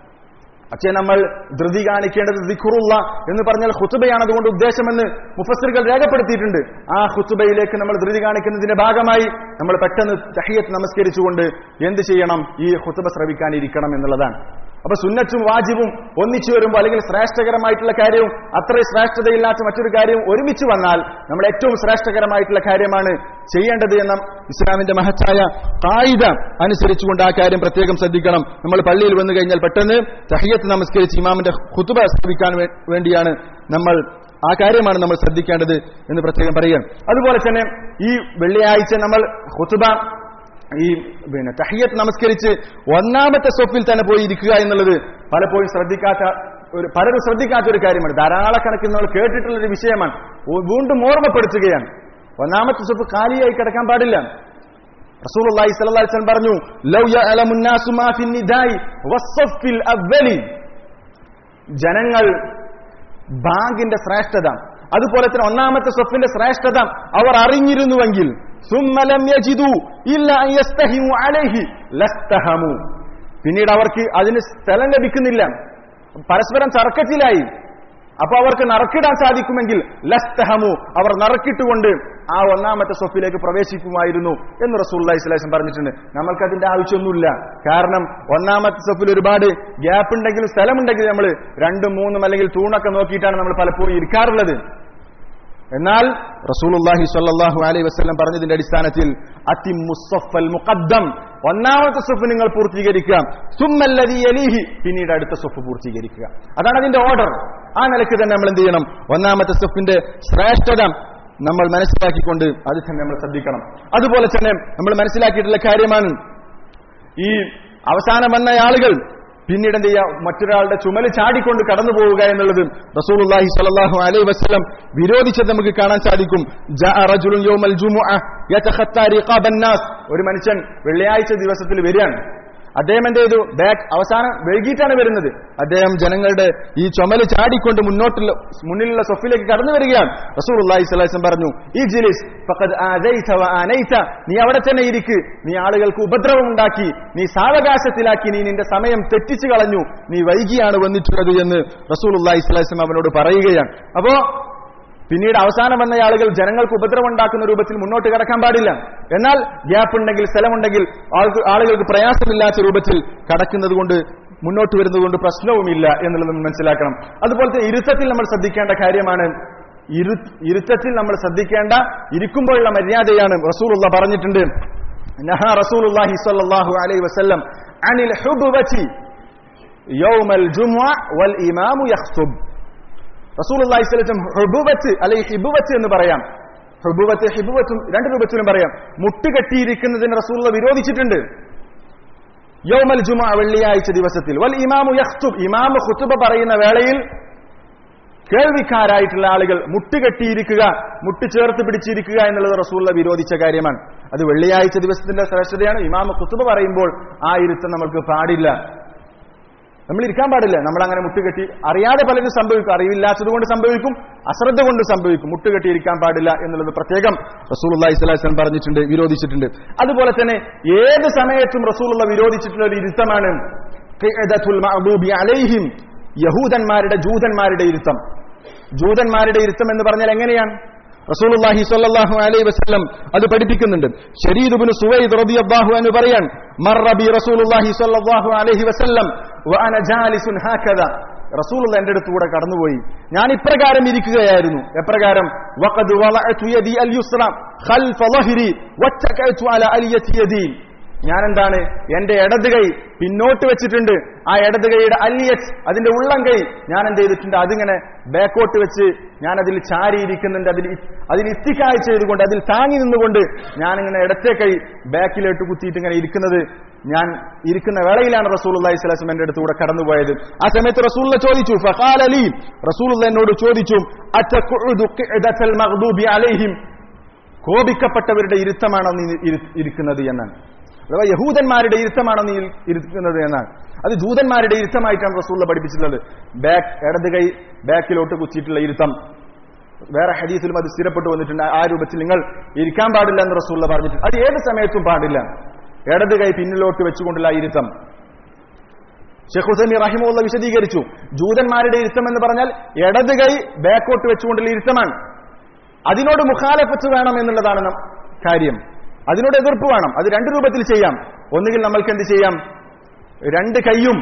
പക്ഷേ നമ്മൾ ധൃതി കാണിക്കേണ്ടത് ദിഖുറുള്ള എന്ന് പറഞ്ഞാൽ ഖുത്തുബയാണ് അതുകൊണ്ട് ഉദ്ദേശമെന്ന് മുഫസ്സിറുകൾ രേഖപ്പെടുത്തിയിട്ടുണ്ട് ആ ഖുത്തുബയിലേക്ക് നമ്മൾ ധൃതി കാണിക്കുന്നതിന്റെ ഭാഗമായി നമ്മൾ പെട്ടെന്ന് തഹിയത്ത് നമസ്കരിച്ചുകൊണ്ട് എന്ത് ചെയ്യണം ഈ ഖുത്തുബ ശ്രവിക്കാനിരിക്കണം എന്നുള്ളതാണ് അപ്പൊ സുന്നത്തും വാജിബും ഒന്നിച്ചു വരുമ്പോൾ അല്ലെങ്കിൽ ശ്രേഷ്ഠകരമായിട്ടുള്ള കാര്യവും അത്രയും ശ്രേഷ്ഠതയില്ലാത്ത മറ്റൊരു കാര്യവും ഒരുമിച്ച് വന്നാൽ നമ്മൾ ഏറ്റവും ശ്രേഷ്ഠകരമായിട്ടുള്ള കാര്യമാണ് ചെയ്യേണ്ടത് എന്ന ഇസ്ലാമിന്റെ മഹത്തായ കായിക അനുസരിച്ചുകൊണ്ട് ആ കാര്യം പ്രത്യേകം ശ്രദ്ധിക്കണം നമ്മൾ പള്ളിയിൽ വന്നു കഴിഞ്ഞാൽ പെട്ടെന്ന് തഹിയത്ത് നമസ്കരിച്ച് ഇമാമിന്റെ ഖുതുബ ശ്രമിക്കാൻ വേ- വേണ്ടിയാണ് നമ്മൾ ആ കാര്യമാണ് നമ്മൾ ശ്രദ്ധിക്കേണ്ടത് എന്ന് പ്രത്യേകം പറയുകയാണ് അതുപോലെ തന്നെ ഈ വെള്ളിയാഴ്ച നമ്മൾ ഖുതുബ ഈ പിന്നെ തഹിയത്ത് നമസ്കരിച്ച് ഒന്നാമത്തെ സൊഫിൽ തന്നെ പോയി ഇരിക്കുക എന്നുള്ളത് പലപ്പോഴും ശ്രദ്ധിക്കാത്ത ഒരു പലരും ശ്രദ്ധിക്കാത്ത ഒരു കാര്യമാണ് ധാരാളക്കണക്കിന് നമ്മൾ കേട്ടിട്ടുള്ള ഒരു വിഷയമാണ് ഓ- വീണ്ടും ഓർമ്മപ്പെടുത്തുകയാണ് ഒന്നാമത്തെ സൊഫ് കാലിയായി കിടക്കാൻ പാടില്ല റസൂലുള്ളാഹി സ്വല്ലല്ലാഹി അലൈഹി വസല്ലം പറഞ്ഞു ലൗ യഅലമു الناس ما في النداء والصف الاول ജനങ്ങൾ ബാങ്കിന്റെ ശ്രേഷ്ഠത അതുപോലെ തന്നെ ഒന്നാമത്തെ സ്വഫിന്റെ ശ്രേഷ്ഠത അവർ അറിഞ്ഞിരുന്നുവെങ്കിൽ സുമ്മലം യജിദു ഇല്ല അൻ യസ്തഹിമു അലൈഹി ലസ്തഹമു പിന്നീട് അവർക്ക് അതിന് സ്ഥലം ലഭിക്കുന്നില്ല പരസ്പരം തർക്കത്തിലായി അപ്പൊ അവർക്ക് നറുക്കിടാൻ സാധിക്കുമെങ്കിൽ ലസ്തഹമു അവർ നറുക്കിട്ടുകൊണ്ട് ആ ഒന്നാമത്തെ സ്വഫിലേക്ക് പ്രവേശിക്കുമായിരുന്നു എന്ന് റസൂല്ലി സ്വലാസം പറഞ്ഞിട്ടുണ്ട് നമ്മൾക്ക് അതിന്റെ ആവശ്യമൊന്നുമില്ല കാരണം ഒന്നാമത്തെ സ്വഫിൽ ഒരുപാട് ഗ്യാപ്പ് ഉണ്ടെങ്കിൽ സ്ഥലമുണ്ടെങ്കിൽ നമ്മൾ രണ്ടും മൂന്നും അല്ലെങ്കിൽ തൂണൊക്കെ നോക്കിയിട്ടാണ് നമ്മൾ പലപ്പോഴും ഇരിക്കാറുള്ളത് എന്നാൽ റസൂലുള്ളാഹി സ്വല്ലല്ലാഹു അലൈഹി വസല്ലം പറഞ്ഞതിന്റെ അടിസ്ഥാനത്തിൽ അതിമുസ്സഫൽ മുഖദ്ദം ഒന്നാമത്തെ സ്വഫ് നിങ്ങൾ പൂർത്തീകരിക്കുക സുമ്മല്ലദി യലീഹി പിന്നീട് അടുത്ത സ്വഫ് പൂർത്തീകരിക്കുക അതാണ് അതിന്റെ ഓർഡർ ആ നിലയ്ക്ക് തന്നെ നമ്മൾ എന്ത് ചെയ്യണം ഒന്നാമത്തെ സ്വഫിന്റെ ശ്രേഷ്ഠത നമ്മൾ മനസ്സിലാക്കിക്കൊണ്ട് അത് തന്നെ നമ്മൾ ശ്രദ്ധിക്കണം അതുപോലെ തന്നെ നമ്മൾ മനസ്സിലാക്കിയിട്ടുള്ള കാര്യമാണ് ഈ അവസാനം വന്ന ആളുകൾ പിന്നീട് എന്ത് ചെയ്യുക മറ്റൊരാളുടെ ചുമല് ചാടിക്കൊണ്ട് കടന്നു പോവുക എന്നുള്ളത് റസൂലുള്ളാഹി സ്വല്ലല്ലാഹു അലൈഹി വസല്ലം വിരോധിച്ചത് നമുക്ക് കാണാൻ സാധിക്കും ജാഅ റജുലുൻ യൗമൽ ജുമുഅ യതഖത്താ റിഖാബൻ നാസ് ഒരു മനുഷ്യൻ വെള്ളിയാഴ്ച ദിവസത്തിൽ വരികയാണ് അദ്ദേഹം എന്ത് ചെയ്തു ബാക്ക് അവസാനം വൈകിട്ടാണ് വരുന്നത് അദ്ദേഹം ജനങ്ങളുടെ ഈ ചുമല് ചാടിക്കൊണ്ട് മുന്നോട്ടുള്ള മുന്നിലുള്ള സൊഫിലേക്ക് കടന്നു വരികയാണ് റസൂലുള്ളാഹി സ്വല്ലല്ലാഹു അലൈഹി വസല്ലം പറഞ്ഞു ഈ ജിലിസ് ഫഖദ് ആദൈത വ ആനൈത നീ അവിടെ തന്നെ ഇരിക്ക് നീ ആളുകൾക്ക് ഉപദ്രവം ഉണ്ടാക്കി നീ സാവകാശത്തിലാക്കി നീ നിന്റെ സമയം തെറ്റിച്ചു കളഞ്ഞു നീ വൈകിയാണ് വന്നിട്ടുള്ളത് എന്ന് റസൂലുള്ളാഹി സ്വല്ലല്ലാഹു അലൈഹി വസല്ലം അവനോട് പറയുകയാണ് അപ്പോ പിന്നീട് അവസാനം വന്ന ആളുകൾ ജനങ്ങൾക്ക് ഉപദ്രവം ഉണ്ടാക്കുന്ന രൂപത്തിൽ മുന്നോട്ട് കടക്കാൻ പാടില്ല എന്നാൽ ഗ്യാപ്പ് ഉണ്ടെങ്കിൽ സ്ഥലമുണ്ടെങ്കിൽ ആൾക്ക് ആളുകൾക്ക് പ്രയാസമില്ലാത്ത രൂപത്തിൽ കടക്കുന്നത് കൊണ്ട് മുന്നോട്ട് വരുന്നത് കൊണ്ട് പ്രശ്നവുമില്ല എന്നുള്ളത് നമ്മൾ മനസ്സിലാക്കണം അതുപോലെ തന്നെ ഇരുത്തത്തിൽ നമ്മൾ ശ്രദ്ധിക്കേണ്ട കാര്യമാണ് ഇരു ഇരുത്തത്തിൽ നമ്മൾ ശ്രദ്ധിക്കേണ്ട ഇരിക്കുമ്പോഴുള്ള മര്യാദയാണ് റസൂലുള്ള പറഞ്ഞിട്ടുണ്ട് നഹ റസൂലുള്ളാഹി സ്വല്ലല്ലാഹു അലൈഹി വസല്ലം അനിൽ ഹുബുവതി യൗമൽ ജുമുഅ വൽ ഇമാമു യഖ്തുബ് റസൂലുള്ളാഹി സ്വല്ലല്ലാഹു അലൈഹി വസല്ലം ഹുബുവത്ത് അല്ലെങ്കിൽ ഹിബുവത്ത് എന്ന് പറയാം ഹുബുവത്ത് ഹിബുവത്തും രണ്ട് രൂപത്തിലും പറയാം മുട്ടുകെട്ടിയിരിക്കുന്നതിന് റസൂലുള്ള വിരോധിച്ചിട്ടുണ്ട് യൗമൽ ജുമ വെള്ളിയാഴ്ച ദിവസത്തിൽ വൽ ഇമാമു യഖ്തുബ് ഇമാമ് ഖുതുബ പറയുന്ന വേളയിൽ കേൾവിക്കാരായിട്ടുള്ള ആളുകൾ മുട്ടുകെട്ടിയിരിക്കുക മുട്ട് ചേർത്ത് പിടിച്ചിരിക്കുക എന്നുള്ളത് റസൂള്ള വിരോധിച്ച കാര്യമാണ് അത് വെള്ളിയാഴ്ച ദിവസത്തിന്റെ ശ്രേഷ്ഠതയാണ് ഇമാമ കുത്തുബ പറയുമ്പോൾ ആ ഇരുത്തം നമുക്ക് പാടില്ല നമ്മൾ ഇരിക്കാൻ പാടില്ല നമ്മൾ അങ്ങനെ മുട്ടുകെട്ടി അറിയാതെ പലരും സംഭവിക്കും അറിവില്ലാത്തത് കൊണ്ട് സംഭവിക്കും അശ്രദ്ധ കൊണ്ട് സംഭവിക്കും മുട്ടുകെട്ടി ഇരിക്കാൻ പാടില്ല എന്നുള്ളത് പ്രത്യേകം റസൂൽ അള്ളാഹിസ്ലാം പറഞ്ഞിട്ടുണ്ട് വിരോധിച്ചിട്ടുണ്ട് അതുപോലെ തന്നെ ഏത് സമയത്തും റസൂലുള്ള വിരോധിച്ചിട്ടുള്ള ഒരു ഇരുത്തമാണ് ഖിഅദത്തുൽ മഅ്ദൂബി അലൈഹിം യഹൂദന്മാരുടെ ജൂതന്മാരുടെ ഇരുത്തം ജൂതന്മാരുടെ ഇരുത്തം എന്ന് പറഞ്ഞാൽ എങ്ങനെയാണ് റസൂലുള്ളാഹി സ്വല്ലല്ലാഹു അലൈഹി വസല്ലം അത് പഠിപ്പിക്കുന്നുണ്ട് ശരീദ് ഇബ്നു സുവൈദ് റളിയല്ലാഹു അൻഹു പറയാൻ മർറ ബി റസൂലുള്ളാഹി സ്വല്ലല്ലാഹു അലൈഹി വസല്ലം വഅന ജാലിസുൻ ഹാകദ റസൂലുള്ള എന്റെ അടുത്തൂടെ കടന്നുപോയി ഞാൻ ഇപ്രകാരം ഇരിക്കുകയായിരുന്നു എപ്രകാരം വഖദ് വളഅതു യദി അൽ യുസ്ര ഖൽഫ ളഹ്രി വത്തകഅതു അല അലിയതി യദി ഞാൻ എന്താണ് എന്റെ ഇടത് കൈ പിന്നോട്ട് വെച്ചിട്ടുണ്ട് ആ ഇടത് കൈയുടെ അല്ലിയറ്റ് അതിന്റെ ഉള്ളം കൈ ഞാൻ എന്ത് ചെയ്തിട്ടുണ്ട് അതിങ്ങനെ ബാക്കോട്ട് വെച്ച് ഞാൻ അതിൽ ചാരിയിരിക്കുന്നുണ്ട് അതിൽ അതിൽ ഇത്തിക്കായ ചെയ്തുകൊണ്ട് അതിൽ താങ്ങി നിന്നുകൊണ്ട് ഞാനിങ്ങനെ ഇടത്തെ കൈ ബാക്കിലോട്ട് കുത്തിയിട്ട് ഇങ്ങനെ ഇരിക്കുന്നത് ഞാൻ ഇരിക്കുന്ന വേളയിലാണ് റസൂൽ അള്ളഹി സ്വലാസ്ലം എന്റെ അടുത്തൂടെ കടന്നുപോയത് ആ സമയത്ത് റസൂള്ള ചോദിച്ചു ഫഖാൽ അലി റസൂൽ എന്നോട് ചോദിച്ചു അറ്റഖുഉദു ഖിഅദത്തൽ മഗ്ദൂബി അലൈഹിം കോപിക്കപ്പെട്ടവരുടെ ഇരുത്തമാണോ നീ ഇരി- ഇരിക്കുന്നത് എന്നാണ് അഥവാ യഹൂദന്മാരുടെ ഇരുത്തമാണോ നീ ഇരിക്കുന്നത് എന്നാണ് അത് ജൂതന്മാരുടെ ഇരുത്തമായിട്ടാണ് റസൂള്ള പഠിപ്പിച്ചിട്ടുള്ളത് ബാക്ക് ഇടത് കൈ ബാക്കിലോട്ട് കുത്തിയിട്ടുള്ള ഇരുത്തം വേറെ ഹദീസിലും അത് സ്ഥിരപ്പെട്ടു വന്നിട്ടുണ്ട് ആ രൂപത്തിൽ നിങ്ങൾ ഇരിക്കാൻ പാടില്ല എന്ന് റസൂള്ള പറഞ്ഞിട്ടുണ്ട് അത് ഏത് സമയത്തും പാടില്ല ഇടത് കൈ പിന്നിലോട്ട് വെച്ചുകൊണ്ടുള്ള ആ ഇരുത്തം ഷെയ്ഖ് ഹുസൈൻ റഹിമുള്ള വിശദീകരിച്ചു ജൂതന്മാരുടെ ഇരുത്തം എന്ന് പറഞ്ഞാൽ ഇടത് കൈ ബാക്കോട്ട് വെച്ചുകൊണ്ടുള്ള ഇരുത്തമാണ് അതിനോട് മുഖാലഫത്ത് വേണം എന്നുള്ളതാണ് നം- കാര്യം അതിനോട് എതിർപ്പ് വേണം അത് രണ്ട് രൂപത്തിൽ ചെയ്യാം ഒന്നുകിൽ നമ്മൾക്ക് എന്ത് ചെയ്യാം രണ്ട് കൈയും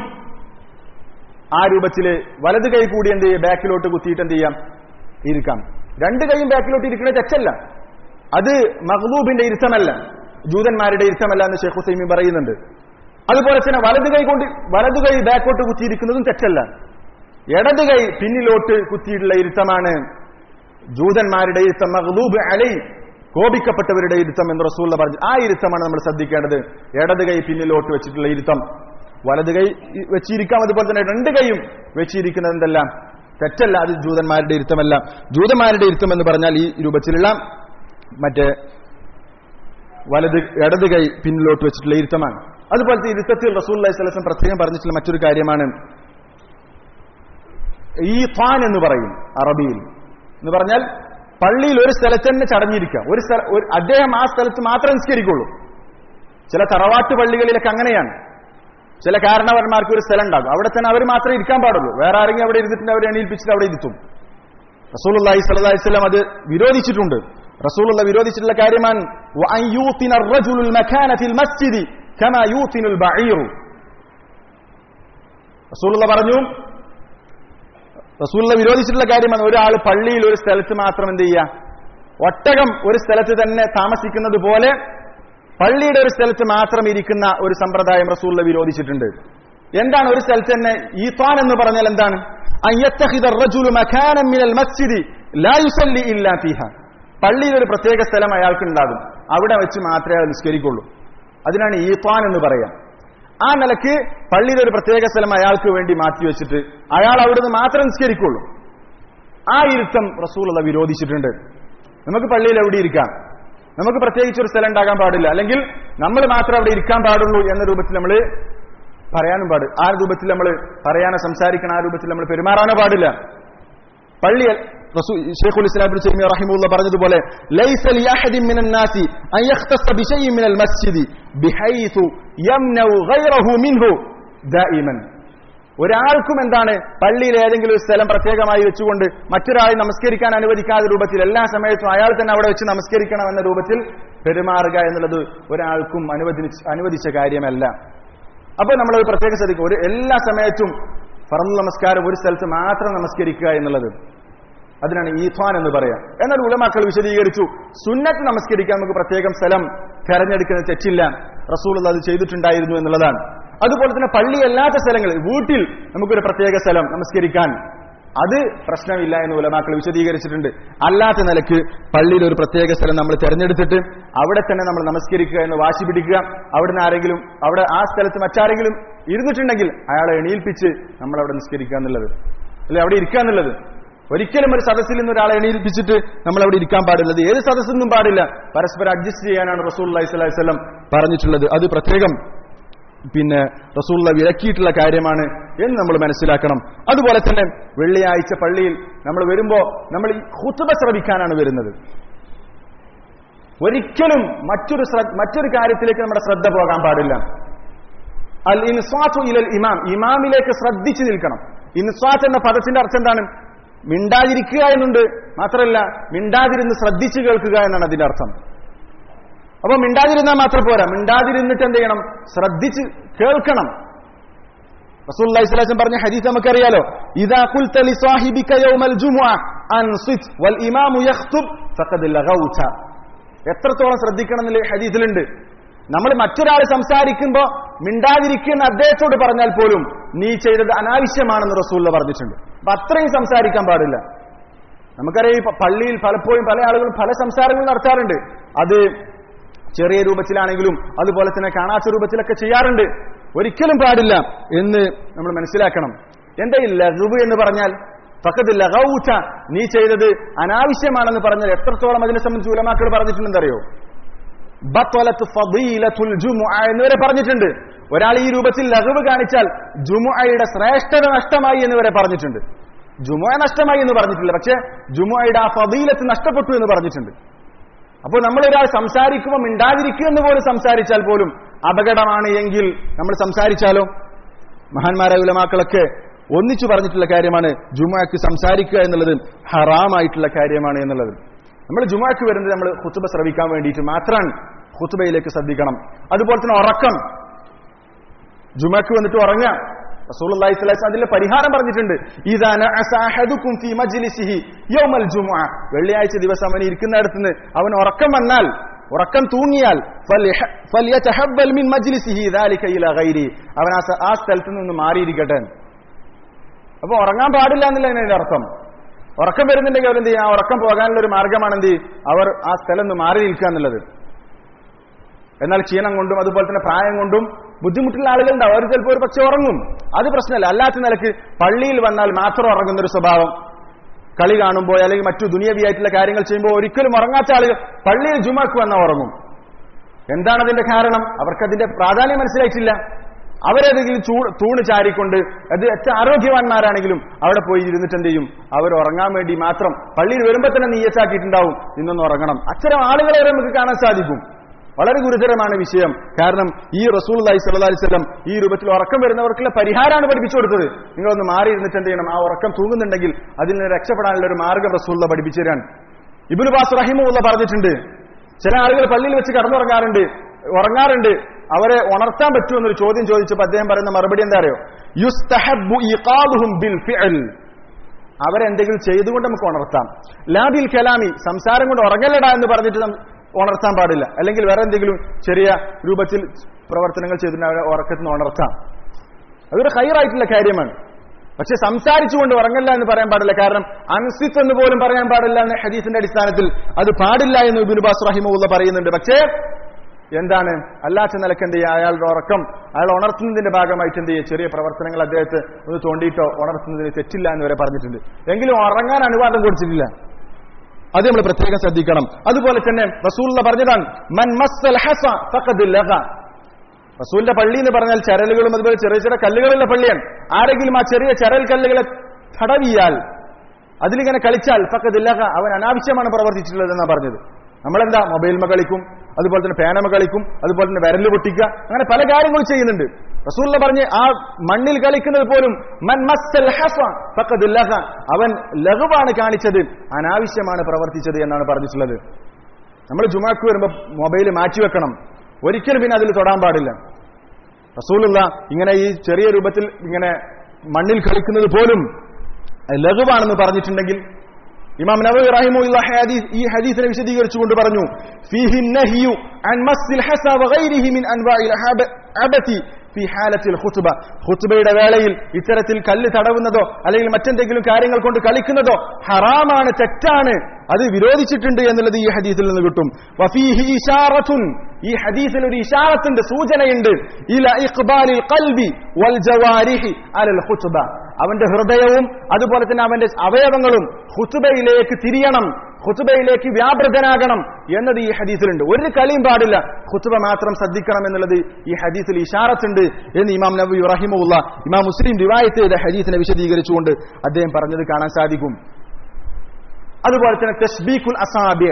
ആ രൂപത്തില് വലത് കൈ കൂടി എന്ത് ചെയ്യാം ബാക്കിലോട്ട് കുത്തിയിട്ട് എന്ത് ചെയ്യാം ഇരിക്കാം രണ്ട് കൈയും ബാക്കിലോട്ട് ഇരിക്കുന്നത് തെറ്റല്ല അത് മഹ്ലൂബിന്റെ ഇരുത്തമല്ല ജൂതന്മാരുടെ ഇരുത്തമല്ല എന്ന് ഷെയ്ഖ് ഹുസൈമി പറയുന്നുണ്ട് അതുപോലെ തന്നെ വലത് കൈ കൊണ്ട് വലത് കൈ ബാക്കോട്ട് കുത്തിയിരിക്കുന്നതും തെറ്റല്ല ഇടത് കൈ പിന്നിലോട്ട് കുത്തിയിട്ടുള്ള ഇരുത്തമാണ് ജൂതന്മാരുടെ ഇരുത്തം മഹ്ലൂബ് അലൈ കോപിക്കപ്പെട്ടവരുടെ ഇരുത്തം എന്ന് റസൂള്ള പറഞ്ഞു ആ ഇരുത്തമാണ് നമ്മൾ ശ്രദ്ധിക്കേണ്ടത് ഇടത് കൈ പിന്നിലോട്ട് വെച്ചിട്ടുള്ള ഇരുത്തം വലത് കൈ ഇ- വെച്ചിരിക്കാം അതുപോലെ തന്നെ രണ്ട് കൈയും വെച്ചിരിക്കുന്നത് എന്തെല്ലാം തെറ്റല്ല അത് ജൂതന്മാരുടെ ഇരുത്തമല്ല ജൂതന്മാരുടെ ഇരുത്തം എന്ന് പറഞ്ഞാൽ ഈ രൂപത്തിലുള്ള മറ്റേ വലത് ഇടത് കൈ പിന്നിലോട്ട് വെച്ചിട്ടുള്ള ഇരുത്തമാണ് അതുപോലത്തെ ഇരുത്തത്തിൽ റസൂൽ അലൈഹി സ്വലം പ്രത്യേകം പറഞ്ഞിട്ടുള്ള മറ്റൊരു കാര്യമാണ് ഈ ഫാൻ എന്ന് പറയും അറബിയിൽ എന്ന് പറഞ്ഞാൽ പള്ളിയിൽ ഒരു സ്ഥലത്ത് തന്നെ ചടഞ്ഞിരിക്കാം ഒരു സ്ഥല ഒരു അദ്ദേഹം ആ സ്ഥലത്ത് മാത്രമേ നിസ്കരിക്കുള്ളൂ ചില തറവാട്ട് പള്ളികളിലൊക്കെ അങ്ങനെയാണ് ചില കാരണവന്മാർക്ക് ഒരു സ്ഥലം ഉണ്ടാകും അവിടെ തന്നെ അവർ മാത്രമേ ഇരിക്കാൻ പാടുള്ളൂ വേറെ ആരെങ്കിലും അവിടെ ഇരുന്നിട്ട് അവരെ എണീൽപ്പിച്ചിട്ട് അവിടെ ഇരുത്തും റസൂലുള്ളാഹി സ്വല്ലല്ലാഹി അലൈഹി വസല്ലം അത് വിരോധിച്ചിട്ടുണ്ട് റസൂലുള്ള വിരോധിച്ചിട്ടുള്ള കാര്യമാണ് വഅൻ യൂത്തിന الرجل المكان في المسجد كما يوطن البعير റസൂലുള്ള പറഞ്ഞു റസൂലുള്ള വിരോധിച്ചിട്ടുള്ള കാര്യമാണ് ഒരാൾ പള്ളിയിൽ ഒരു സ്ഥലത്ത് മാത്രം എന്ത് ചെയ്യുക ഒട്ടകം ഒരു സ്ഥലത്ത് തന്നെ താമസിക്കുന്നത് പോലെ പള്ളിയുടെ ഒരു സ്ഥലത്ത് മാത്രം ഇരിക്കുന്ന ഒരു സമ്പ്രദായം റസൂലുള്ള വിരോധിച്ചിട്ടുണ്ട് എന്താണ് ഒരു സ്ഥലത്ത് തന്നെ ഈത്താൻ എന്ന് പറഞ്ഞാൽ എന്താണ് അൻ യത്തഖിദ الرجل مكانا من المسجد لا يصلي الا فيها പള്ളിയിൽ ഒരു പ്രത്യേക സ്ഥലം അയാൾക്ക് ഉണ്ടാകും അവിടെ വെച്ച് മാത്രമേ അയാൾ നിസ്കരിക്കുള്ളൂ അതിനാണ് ഈത്താൻ എന്ന് പറയാം ആ നിലക്ക് പള്ളിയിൽ ഒരു പ്രത്യേക സ്ഥലം അയാൾക്ക് വേണ്ടി മാറ്റി വെച്ചിട്ട് അയാൾ അവിടുന്ന് മാത്രം നിസ്കരിക്കുള്ളൂ ആ ഇരുത്തം റസൂലുള്ള വിരോധിച്ചിട്ടുണ്ട് നമുക്ക് പള്ളിയിൽ എവിടെ ഇരിക്കാം നമുക്ക് പ്രത്യേകിച്ച് ഒരു സ്ഥലം ഉണ്ടാകാൻ പാടില്ല അല്ലെങ്കിൽ നമ്മൾ മാത്രം അവിടെ ഇരിക്കാൻ പാടുള്ളൂ എന്ന രൂപത്തിൽ നമ്മൾ പറയാനും പാട് ആ രൂപത്തിൽ നമ്മൾ പറയാനോ സംസാരിക്കണം ആ രൂപത്തിൽ നമ്മൾ പെരുമാറാനോ പാടില്ല പള്ളിയിൽ ഷെയ്ഖുൽ ഇസ്ലാം ഇബ്നു തൈമിയ റഹിമഹുള്ള പറഞ്ഞതുപോലെ ലൈസ ലിഅഹദിൻ മിനൻ നാസി അൻ യഖ്തസ ബിശൈഇൻ മിനൽ മസ്ജിദി ബിഹൈതു യംനഉ ഗൈറഹു മിൻഹു ദായിമൻ ഒരാൾക്കും എന്താണ് പള്ളിയിൽ ഏതെങ്കിലും ഒരു സ്ഥലം പ്രത്യേകമായി വെച്ചുകൊണ്ട് മറ്റൊരാളെ നമസ്കരിക്കാൻ അനുവദിക്കാത്ത രൂപത്തിൽ എല്ലാ സമയത്തും അയാൾ തന്നെ അവിടെ വെച്ച് നമസ്കരിക്കണം എന്ന രൂപത്തിൽ പെരുമാറുക എന്നുള്ളത് ഒരാൾക്കും അനുവദിച്ച് അനുവദിച്ച കാര്യമല്ല അപ്പൊ നമ്മളത് പ്രത്യേകം ശ്രദ്ധിക്കും ഒരു എല്ലാ സമയത്തും ഫറന്ന് നമസ്കാരം ഒരു സ്ഥലത്ത് മാത്രം നമസ്കരിക്കുക എന്നുള്ളത് അതിനാണ് ഈഫാൻ എന്ന് പറയാം എന്നാൽ ഉലമാക്കൾ വിശദീകരിച്ചു സുന്നത്ത് നമസ്കരിക്കാൻ നമുക്ക് പ്രത്യേകം സ്ഥലം തെരഞ്ഞെടുക്കുന്നത് തെറ്റില്ല റസൂൾ അത് ചെയ്തിട്ടുണ്ടായിരുന്നു എന്നുള്ളതാണ് അതുപോലെ തന്നെ പള്ളിയല്ലാത്ത സ്ഥലങ്ങളിൽ വീട്ടിൽ നമുക്കൊരു പ്രത്യേക സ്ഥലം നമസ്കരിക്കാൻ അത് പ്രശ്നമില്ല എന്ന് ഉലമാക്കൾ വിശദീകരിച്ചിട്ടുണ്ട് അല്ലാത്ത നിലക്ക് പള്ളിയിൽ ഒരു പ്രത്യേക സ്ഥലം നമ്മൾ തെരഞ്ഞെടുത്തിട്ട് അവിടെ തന്നെ നമ്മൾ നമസ്കരിക്കുക എന്ന് വാശി പിടിക്കുക അവിടുന്ന് ആരെങ്കിലും അവിടെ ആ സ്ഥലത്ത് മറ്റാരെങ്കിലും ഇരുന്നിട്ടുണ്ടെങ്കിൽ അയാളെ എണീൽപ്പിച്ച് നമ്മൾ അവിടെ നിസ്കരിക്കുക എന്നുള്ളത് അല്ലെ അവിടെ ഇരിക്കുക എന്നുള്ളത് ഒരിക്കലും ഒരു സദസ്സിൽ നിന്ന് ഒരാളെ എണീപ്പിച്ചിട്ട് നമ്മൾ അവിടെ ഇരിക്കാൻ പാടില്ല അത് ഏത് സദസ്സിൽ നിന്നും പാടില്ല പരസ്പരം അഡ്ജസ്റ്റ് ചെയ്യാനാണ് റസൂൽ അലൈഹി സ്വലാഹി വല്ലം പറഞ്ഞിട്ടുള്ളത് അത് പ്രത്യേകം പിന്നെ റസൂള്ള വിലക്കിയിട്ടുള്ള കാര്യമാണ് എന്ന് നമ്മൾ മനസ്സിലാക്കണം അതുപോലെ തന്നെ വെള്ളിയാഴ്ച പള്ളിയിൽ നമ്മൾ വരുമ്പോ നമ്മൾ ഈ ഹുത്തുബ ശ്രവിക്കാനാണ് വരുന്നത് ഒരിക്കലും മറ്റൊരു ശ്ര- മറ്റൊരു കാര്യത്തിലേക്ക് നമ്മുടെ ശ്രദ്ധ പോകാൻ പാടില്ല അൽ ഇൻസ്വാത്തു ഇലൽ ഇമാം ഇമാമിലേക്ക് ശ്രദ്ധിച്ചു നിൽക്കണം ഇൻസ്വാത്ത് എന്ന പദത്തിന്റെ അർത്ഥം എന്താണ് മിണ്ടാതിരിക്കുക എന്നുണ്ട് മാത്രമല്ല മിണ്ടാതിരുന്ന് ശ്രദ്ധിച്ചു കേൾക്കുക എന്നാണ് അതിന്റെ അർത്ഥം അപ്പൊ മിണ്ടാതിരുന്നാൽ മാത്രം പോരാ മിണ്ടാതിരുന്നിട്ട് എന്ത് ചെയ്യണം ശ്രദ്ധിച്ച് കേൾക്കണം റസൂലുള്ളാഹി സ്വല്ലല്ലാഹു അലൈഹി വസല്ലം പറഞ്ഞ ഹദീസ് നമുക്കറിയാലോ ഇദാ ഖുൽത ലി സാഹിബിക യൗമൽ ജുമുഅ അൻസിത് വൽ ഇമാമു യഖ്തുബ് ഫഖദ് ലഗൗത എത്രത്തോളം ശ്രദ്ധിക്കണം എന്നുള്ള ഹദീസിലുണ്ട് നമ്മൾ മറ്റൊരാൾ സംസാരിക്കുമ്പോൾ മിണ്ടാതിരിക്കുന്ന അദ്ദേഹത്തോട് പറഞ്ഞാൽ പോലും നീ ചെയ്തത് അനാവശ്യമാണെന്ന് റസൂല്ല പറഞ്ഞിട്ടുണ്ട് അപ്പൊ അത്രയും സംസാരിക്കാൻ പാടില്ല നമുക്കറിയാം ഈ പ- പള്ളിയിൽ പലപ്പോഴും പല ആളുകളും പല സംസാരങ്ങൾ നടത്താറുണ്ട് അത് ചെറിയ രൂപത്തിലാണെങ്കിലും അതുപോലെ തന്നെ കാണാത്ത രൂപത്തിലൊക്കെ ചെയ്യാറുണ്ട് ഒരിക്കലും പാടില്ല എന്ന് നമ്മൾ മനസ്സിലാക്കണം എന്താ ഈ ലഘുവ് എന്ന് പറഞ്ഞാൽ ഫക്കത് ലഘൗച്ച നീ ചെയ്തത് അനാവശ്യമാണെന്ന് പറഞ്ഞാൽ എത്രത്തോളം അതിനെ സംബന്ധിച്ച് ഉലമാക്കൾ പറഞ്ഞിട്ടുണ്ടെന്നറിയോ ബത്വലത്ത് ഫദീലത്തുൽ ജുമുഅ എന്നിവരെ പറഞ്ഞിട്ടുണ്ട് ഒരാൾ ഈ രൂപത്തിൽ ലഘുവ് കാണിച്ചാൽ ജുമുഅയുടെ ശ്രേഷ്ഠത നഷ്ടമായി എന്നിവരെ പറഞ്ഞിട്ടുണ്ട് ജുമുഅ നഷ്ടമായി എന്ന് പറഞ്ഞിട്ടില്ല പക്ഷേ ജുമുഅയുടെ ആ ഫദീലത്ത് നഷ്ടപ്പെട്ടു എന്ന് പറഞ്ഞിട്ടുണ്ട് അപ്പോൾ നമ്മൾ ഒരാൾ സംസാരിക്കുമ്പോൾ മിണ്ടാതിരിക്കുക എന്ന് പോലും സംസാരിച്ചാൽ പോലും അപകടമാണ് എങ്കിൽ നമ്മൾ സംസാരിച്ചാലോ മഹാന്മാരായ ഉലമാക്കളൊക്കെ ഒന്നിച്ചു പറഞ്ഞിട്ടുള്ള കാര്യമാണ് ജുമാക്ക് സംസാരിക്കുക എന്നുള്ളത് ഹറാമായിട്ടുള്ള കാര്യമാണ് എന്നുള്ളത് നമ്മൾ ജുമാക്ക് വരുന്നത് നമ്മൾ ഹുത്തുബ ശ്രവിക്കാൻ വേണ്ടിയിട്ട് മാത്രമാണ് ഹുത്തുബയിലേക്ക് ശ്രദ്ധിക്കണം അതുപോലെ തന്നെ ഉറക്കം ജുമാക്ക് വന്നിട്ട് ഉറങ്ങാം റസൂലുള്ളാഹി സ്വല്ലല്ലാഹു അലൈഹി വസല്ലം അതിന്റെ പരിഹാരം പറഞ്ഞിട്ടുണ്ട് ഇദാ നഅസ അഹദുക്കും ഫീ മജ്ലിസിഹി യൗമൽ ജുമുഅ വെള്ളിയാഴ്ച ദിവസം അവൻ ഇരിക്കുന്നിടത്തുനിന്ന് അവൻ ഉറക്കം വന്നാൽ ഉറക്കം തൂങ്ങിയാൽ ഫല്യഹ- ഫല്യതഹബ്ബൽ മിൻ മജ്ലിസിഹി ദാലിക ഇലാ ഗൈരി അവൻ ആ സ- ആ സ്ഥലത്ത് നിന്ന് മാറിയിരിക്കട്ടെ അപ്പൊ ഉറങ്ങാൻ പാടില്ല എന്നല്ല അതിന്റെ അർത്ഥം ഉറക്കം വരുന്നുണ്ടെങ്കിൽ അവരെന്ത് ചെയ്യും ആ ഉറക്കം പോകാനുള്ള ഒരു മാർഗമാണ് എന്ത് ചെയ്യും? അവർ ആ സ്ഥലം നിന്ന് മാറി നിൽക്കുക എന്നുള്ളത് എന്നാൽ ക്ഷീണം കൊണ്ടും അതുപോലെ തന്നെ പ്രായം കൊണ്ടും ബുദ്ധിമുട്ടുള്ള ആളുകളുണ്ടാവും അവർ ചിലപ്പോൾ ഒരു പക്ഷെ ഉറങ്ങും അത് പ്രശ്നമല്ല അല്ലാത്ത നിലക്ക് പള്ളിയിൽ വന്നാൽ മാത്രം ഉറങ്ങുന്ന ഒരു സ്വഭാവം കളി കാണുമ്പോൾ അല്ലെങ്കിൽ മറ്റു ദുനിയവിയായിട്ടുള്ള കാര്യങ്ങൾ ചെയ്യുമ്പോൾ ഒരിക്കലും ഉറങ്ങാത്ത ആളുകൾ പള്ളിയിൽ ജുമാക്ക് വന്നാൽ ഉറങ്ങും എന്താണ് അതിന്റെ കാരണം അവർക്കതിന്റെ പ്രാധാന്യം മനസ്സിലായിട്ടില്ല അവരേതെങ്കിലും ചൂ തൂണ് ചാരിക്കൊണ്ട് അത് എത്ര ആരോഗ്യവാന്മാരാണെങ്കിലും അവിടെ പോയി ഇരുന്നിട്ട് എന്ത് ചെയ്യും അവർ ഉറങ്ങാൻ വേണ്ടി മാത്രം പള്ളിയിൽ വരുമ്പോൾ തന്നെ നീയച്ചാക്കിയിട്ടുണ്ടാവും ഇന്നൊന്ന് ഉറങ്ങണം അത്തരം ആളുകളെ വരെ നമുക്ക് കാണാൻ സാധിക്കും വളരെ ഗുരുതരമാണ് വിഷയം കാരണം ഈ റസൂൽ അലൈഹി സ്വല്ലല്ലാഹി അലൈഹി വസല്ലം ഈ രൂപത്തിൽ ഉറക്കം വരുന്നവർക്കുള്ള പരിഹാരമാണ് പഠിപ്പിച്ചു കൊടുത്തത് നിങ്ങളൊന്ന് മാറി ഇരുന്നിട്ട് എന്ത് ചെയ്യണം ആ ഉറക്കം തൂങ്ങുന്നുണ്ടെങ്കിൽ അതിൽ നിന്ന് രക്ഷപ്പെടാനുള്ള ഒരു മാർഗം റസൂള്ള പഠിപ്പിച്ചു തരാൻ ഇബുൽ ബാസ് റഹിമുള്ള പറഞ്ഞിട്ടുണ്ട് ചില ആളുകൾ പള്ളിയിൽ വെച്ച് കടന്നുറങ്ങാറുണ്ട് ഉറങ്ങാറുണ്ട് അവരെ ഉണർത്താൻ പറ്റുമെന്നൊരു ചോദ്യം ചോദിച്ചപ്പോൾ അദ്ദേഹം പറയുന്ന മറുപടി എന്താ അറിയോ യുസ്തഹബ്ബു ഇഖാദുഹും ബിൽ ഫിഅൽ അവരെന്തെങ്കിലും ചെയ്തുകൊണ്ട് നമുക്ക് ഉണർത്താം ലാബിൽ കലാമി സംസാരം കൊണ്ട് ഉറങ്ങല്ലടാ എന്ന് പറഞ്ഞിട്ട് നം- ഉണർത്താൻ പാടില്ല അല്ലെങ്കിൽ വേറെ എന്തെങ്കിലും ചെറിയ രൂപത്തിൽ പ്രവർത്തനങ്ങൾ ചെയ്തിട്ട് അവരെ ഉറക്കത്തിൽ നിന്ന് ഉണർത്താം അതൊരു ഹൈറായിട്ടുള്ള കാര്യമാണ് പക്ഷെ സംസാരിച്ചുകൊണ്ട് ഉറങ്ങല്ല എന്ന് പറയാൻ പാടില്ല കാരണം അൻസിത്ത് എന്ന് പോലും പറയാൻ പാടില്ല എന്ന ഹദീസിന്റെ അടിസ്ഥാനത്തിൽ അത് പാടില്ല എന്ന് ഇബിനുബാസ് റഹിമുള്ള പറയുന്നുണ്ട് പക്ഷേ എന്താണ് അല്ലാത്ത നിലക്ക് എന്ത് ചെയ്യുക അയാളുടെ ഉറക്കം അയാൾ ഉണർത്തുന്നതിന്റെ ഭാഗമായിട്ട് എന്ത് ചെയ്യുക ചെറിയ പ്രവർത്തനങ്ങൾ അദ്ദേഹത്തെ ഒന്ന് തോണ്ടിയിട്ടോ ഉണർത്തുന്നതിന് തെറ്റില്ല എന്ന് വരെ പറഞ്ഞിട്ടുണ്ട് എങ്കിലും ഉറങ്ങാൻ അനുവാദം കൊടുത്തിട്ടില്ല അത് നമ്മൾ പ്രത്യേകം ശ്രദ്ധിക്കണം അതുപോലെ തന്നെ റസൂള്ള പറഞ്ഞതാണ് മൻ മസ്സൽ ഹസ ഫഖദ് ലഗ റസൂലിന്റെ പള്ളി എന്ന് പറഞ്ഞാൽ ചരലുകളും അതുപോലെ ചെറിയ ചെറിയ കല്ലുകളുള്ള പള്ളിയാണ് ആരെങ്കിലും ആ ചെറിയ ചരൽ കല്ലുകളെ തടവിയാൽ അതിലിങ്ങനെ കളിച്ചാൽ ഫക്കത് ലഗ അവൻ അനാവശ്യമാണ് പ്രവർത്തിച്ചിട്ടുള്ളത് എന്നാണ് പറഞ്ഞത് നമ്മളെന്താ മൊബൈൽമ കളിക്കും അതുപോലെ തന്നെ പേനമ കളിക്കും അതുപോലെ തന്നെ വിരല് പൊട്ടിക്കുക അങ്ങനെ പല കാര്യങ്ങളും ചെയ്യുന്നുണ്ട് റസൂല്ല പറഞ്ഞ് ആ മണ്ണിൽ കളിക്കുന്നത് പോലും മൻ മസ്സൽ ഹസ ഫഖദ് ലഗ അവൻ ലഘുവാണ് കാണിച്ചത് അനാവശ്യമാണ് പ്രവർത്തിച്ചത് എന്നാണ് പറഞ്ഞിട്ടുള്ളത് നമ്മൾ ജുമാക്ക് വരുമ്പോൾ മൊബൈൽ മാറ്റിവെക്കണം ഒരിക്കലും പിന്നെ അതിൽ തൊടാൻ പാടില്ല റസൂലുള്ള ഇങ്ങനെ ഈ ചെറിയ രൂപത്തിൽ ഇങ്ങനെ മണ്ണിൽ കളിക്കുന്നത് പോലും ലഘുവാണെന്ന് പറഞ്ഞിട്ടുണ്ടെങ്കിൽ ഇമാം നബി റഹിമുള്ള ഹദീസ് ഈ ഹദീസിനെ വിശദീകരിച്ചുകൊണ്ട് പറഞ്ഞു ഫീഹി നഹിയു അൻ മസ്സിൽ ഹസ വഗൈരിഹി മിൻ അൻവാഇൽ അഹബ- അബതി ഫി ഹാലത്തിൽ ഖുത്ബ ഖുത്ബയുടെ വേളയിൽ ഇത്തരത്തിൽ കല്ല് തടവുന്നതോ അല്ലെങ്കിൽ മറ്റെന്തെങ്കിലും കാര്യങ്ങൾ കൊണ്ട് കളിക്കുന്നതോ ഹറാമാണ് തെറ്റാണ് അത് വിരോധിച്ചിട്ടുണ്ട് എന്നുള്ളത് ഈ ഹദീസിൽ നിന്ന് കിട്ടും വഫീഹി ഇശാറത്തുൻ ഈ ഹദീസിൽ ഒരു ഇഷാറത്തിന്റെ സൂചനയുണ്ട് ഇല ഇഖ്ബാലിൽ ഖൽബി വൽ ജവാരിഹി അലൽ ഖുത്ബ അവന്റെ ഹൃദയവും അതുപോലെ തന്നെ അവന്റെ അവയവങ്ങളും ഹുത്തുബയിലേക്ക് തിരിയണം ഹുത്തുബയിലേക്ക് വ്യാപൃതനാകണം എന്നത് ഈ ഹദീസിലുണ്ട് ഒരു കളിയും പാടില്ല ഹുത്തുബ മാത്രം ശ്രദ്ധിക്കണം എന്നുള്ളത് ഈ ഹദീസിൽ ഇഷാറത്തുണ്ട് എന്ന് ഇമാം നബി റഹിമുള്ള ഇമാം മുസ്ലിം റിവായത്ത് ചെയ്ത ഹദീസിനെ വിശദീകരിച്ചുകൊണ്ട് അദ്ദേഹം പറഞ്ഞത് കാണാൻ സാധിക്കും അതുപോലെ തന്നെ തസ്ബീഖുൽ അസാബിയ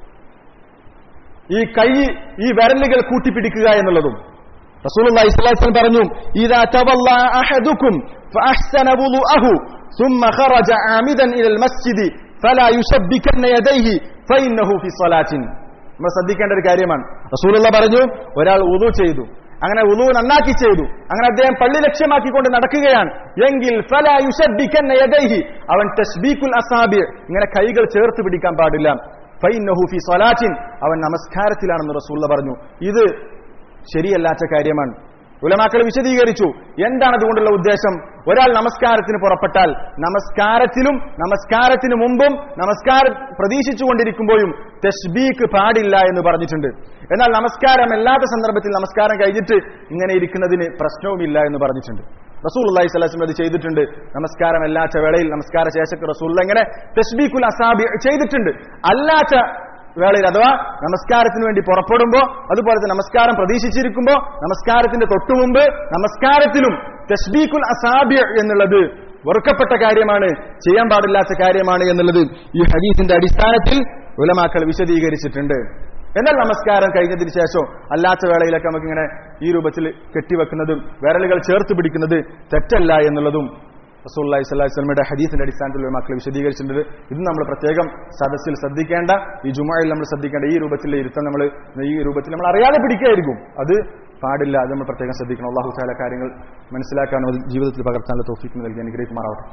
ഈ കൈ ഈ വിരലുകൾ കൂട്ടിപ്പിടിക്കുക എന്നുള്ളതും റസൂലുള്ളാഹി സ്വല്ലല്ലാഹു അലൈഹി വസല്ലം പറഞ്ഞു ഇദാ തവല്ല അഹദുക്കും ഫഅഹ്സന വുളുഅഹു ثم خرج عامدا الى المسجد فلا يشبكن يديه فانه في صلاه നമ്മൾ ശ്രദ്ധിക്കേണ്ട ഒരു കാര്യമാണ് റസൂലുള്ള പറഞ്ഞു ഒരാൾ ഉദു ചെയ്തു അങ്ങനെ ഉദു നന്നാക്കി ചെയ്തു അങ്ങനെ അദ്ദേഹം പള്ളി ലക്ഷ്യമാക്കിക്കൊണ്ട് നടക്കുകയാണ് എങ്കിൽ ഫല യുഷബിക്കന്ന യദൈഹി അവൻ തസ്ബീഖുൽ അസാബി ഇങ്ങനെ കൈകൾ ചേർത്ത് പിടിക്കാൻ പാടില്ല ഫൈനഹു ഫി സ്വലാറ്റിൻ അവൻ നമസ്കാരത്തിലാണെന്ന് റസൂള്ള പറഞ്ഞു ഇത് ശരിയല്ലാത്ത കാര്യമാണ് ഉലമാക്കൾ വിശദീകരിച്ചു എന്താണ് അതുകൊണ്ടുള്ള ഉദ്ദേശം ഒരാൾ നമസ്കാരത്തിന് പുറപ്പെട്ടാൽ നമസ്കാരത്തിലും നമസ്കാരത്തിന് മുമ്പും നമസ്കാരം പ്രതീക്ഷിച്ചുകൊണ്ടിരിക്കുമ്പോഴും തസ്ബീക്ക് പാടില്ല എന്ന് പറഞ്ഞിട്ടുണ്ട് എന്നാൽ നമസ്കാരം അല്ലാത്ത സന്ദർഭത്തിൽ നമസ്കാരം കഴിഞ്ഞിട്ട് ഇങ്ങനെ ഇരിക്കുന്നതിന് പ്രശ്നവുമില്ല എന്ന് പറഞ്ഞിട്ടുണ്ട് റസൂൽ അള്ളഹി സ്വലാസ്ലം അത് ചെയ്തിട്ടുണ്ട് നമസ്കാരം അല്ലാത്ത വേളയിൽ നമസ്കാര ശേഷക്ക് റസൂൽ എങ്ങനെ തസ്ബീഖുൽ അസാബി ചെയ്തിട്ടുണ്ട് അല്ലാത്ത വേളയിൽ അഥവാ നമസ്കാരത്തിന് വേണ്ടി പുറപ്പെടുമ്പോ അതുപോലെ തന്നെ നമസ്കാരം പ്രതീക്ഷിച്ചിരിക്കുമ്പോ നമസ്കാരത്തിന്റെ തൊട്ടുമുമ്പ് നമസ്കാരത്തിലും തസ്ബീഖുൽ അസാബിയ എന്നുള്ളത് വെറുക്കപ്പെട്ട കാര്യമാണ് ചെയ്യാൻ പാടില്ലാത്ത കാര്യമാണ് എന്നുള്ളത് ഈ ഹദീസിന്റെ അടിസ്ഥാനത്തിൽ ഉലമാക്കൾ വിശദീകരിച്ചിട്ടുണ്ട് എന്നാൽ നമസ്കാരം കഴിഞ്ഞതിന് ശേഷം അല്ലാത്ത വേളയിലൊക്കെ നമുക്കിങ്ങനെ ഈ രൂപത്തിൽ കെട്ടിവെക്കുന്നതും വിരലുകൾ ചേർത്ത് പിടിക്കുന്നത് തെറ്റല്ല എന്നുള്ളതും റസൂല്ലി സ്വലാസ്ലമയുടെ ഹദീസിന്റെ അടിസ്ഥാനത്തിൽ മക്കൾ വിശദീകരിച്ചിട്ടുണ്ട് ഇത് നമ്മൾ പ്രത്യേകം സദസ്സിൽ ശ്രദ്ധിക്കേണ്ട ഈ ജുമായിൽ നമ്മൾ ശ്രദ്ധിക്കേണ്ട ഈ രൂപത്തിലെ ഇരുത്തം നമ്മൾ ഈ രൂപത്തിൽ നമ്മൾ അറിയാതെ പിടിക്കുകയായിരിക്കും അത് പാടില്ല അത് നമ്മൾ പ്രത്യേകം ശ്രദ്ധിക്കണം അള്ളാഹു താല കാര്യങ്ങൾ മനസ്സിലാക്കാനും അത് ജീവിതത്തിൽ പകർത്താനുള്ള തോഫിക്ക് നൽകി അനുഗ്രഹിക്കുമാറാവട്ടെ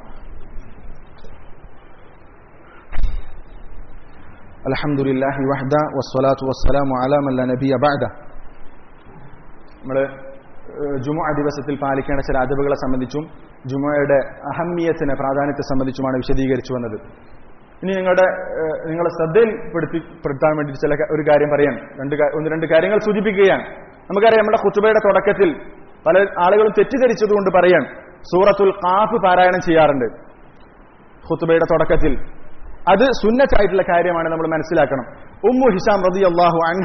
അലഹമുല്ലാഹി വഹദ വസ്സലാത്തു വസ്സലാമു അലാ മല്ല നബിയ ബഅദ നമ്മൾ ജുമുഅ ദിവസത്തിൽ പാലിക്കേണ്ട ചില അതവുകളെ സംബന്ധിച്ചും ജുമുഅയുടെ അഹമ്മിയത്തിന് പ്രാധാന്യത്തെ സംബന്ധിച്ചുമാണ് വിശദീകരിച്ചു വന്നത് ഇനി നിങ്ങളുടെ നിങ്ങളെ ശ്രദ്ധയിൽപ്പെടുത്തിപ്പെടുത്താൻ വേണ്ടി ചില ഒരു കാര്യം പറയാൻ രണ്ട് ഒന്ന് രണ്ട് കാര്യങ്ങൾ സൂചിപ്പിക്കുകയാണ് നമുക്കറിയാം നമ്മുടെ കുത്തുബയുടെ തുടക്കത്തിൽ പല ആളുകളും തെറ്റിദ്ധരിച്ചതുകൊണ്ട് പറയാൻ സൂറത്തുൽ കാഫ് പാരായണം ചെയ്യാറുണ്ട് ഖുത്തുബയുടെ തുടക്കത്തിൽ അത് സുന്നത്തായിട്ടുള്ള കാര്യമാണ് നമ്മൾ മനസ്സിലാക്കണം ഉമ്മു ഹിസാം റതി അള്ളാഹു അൻഹ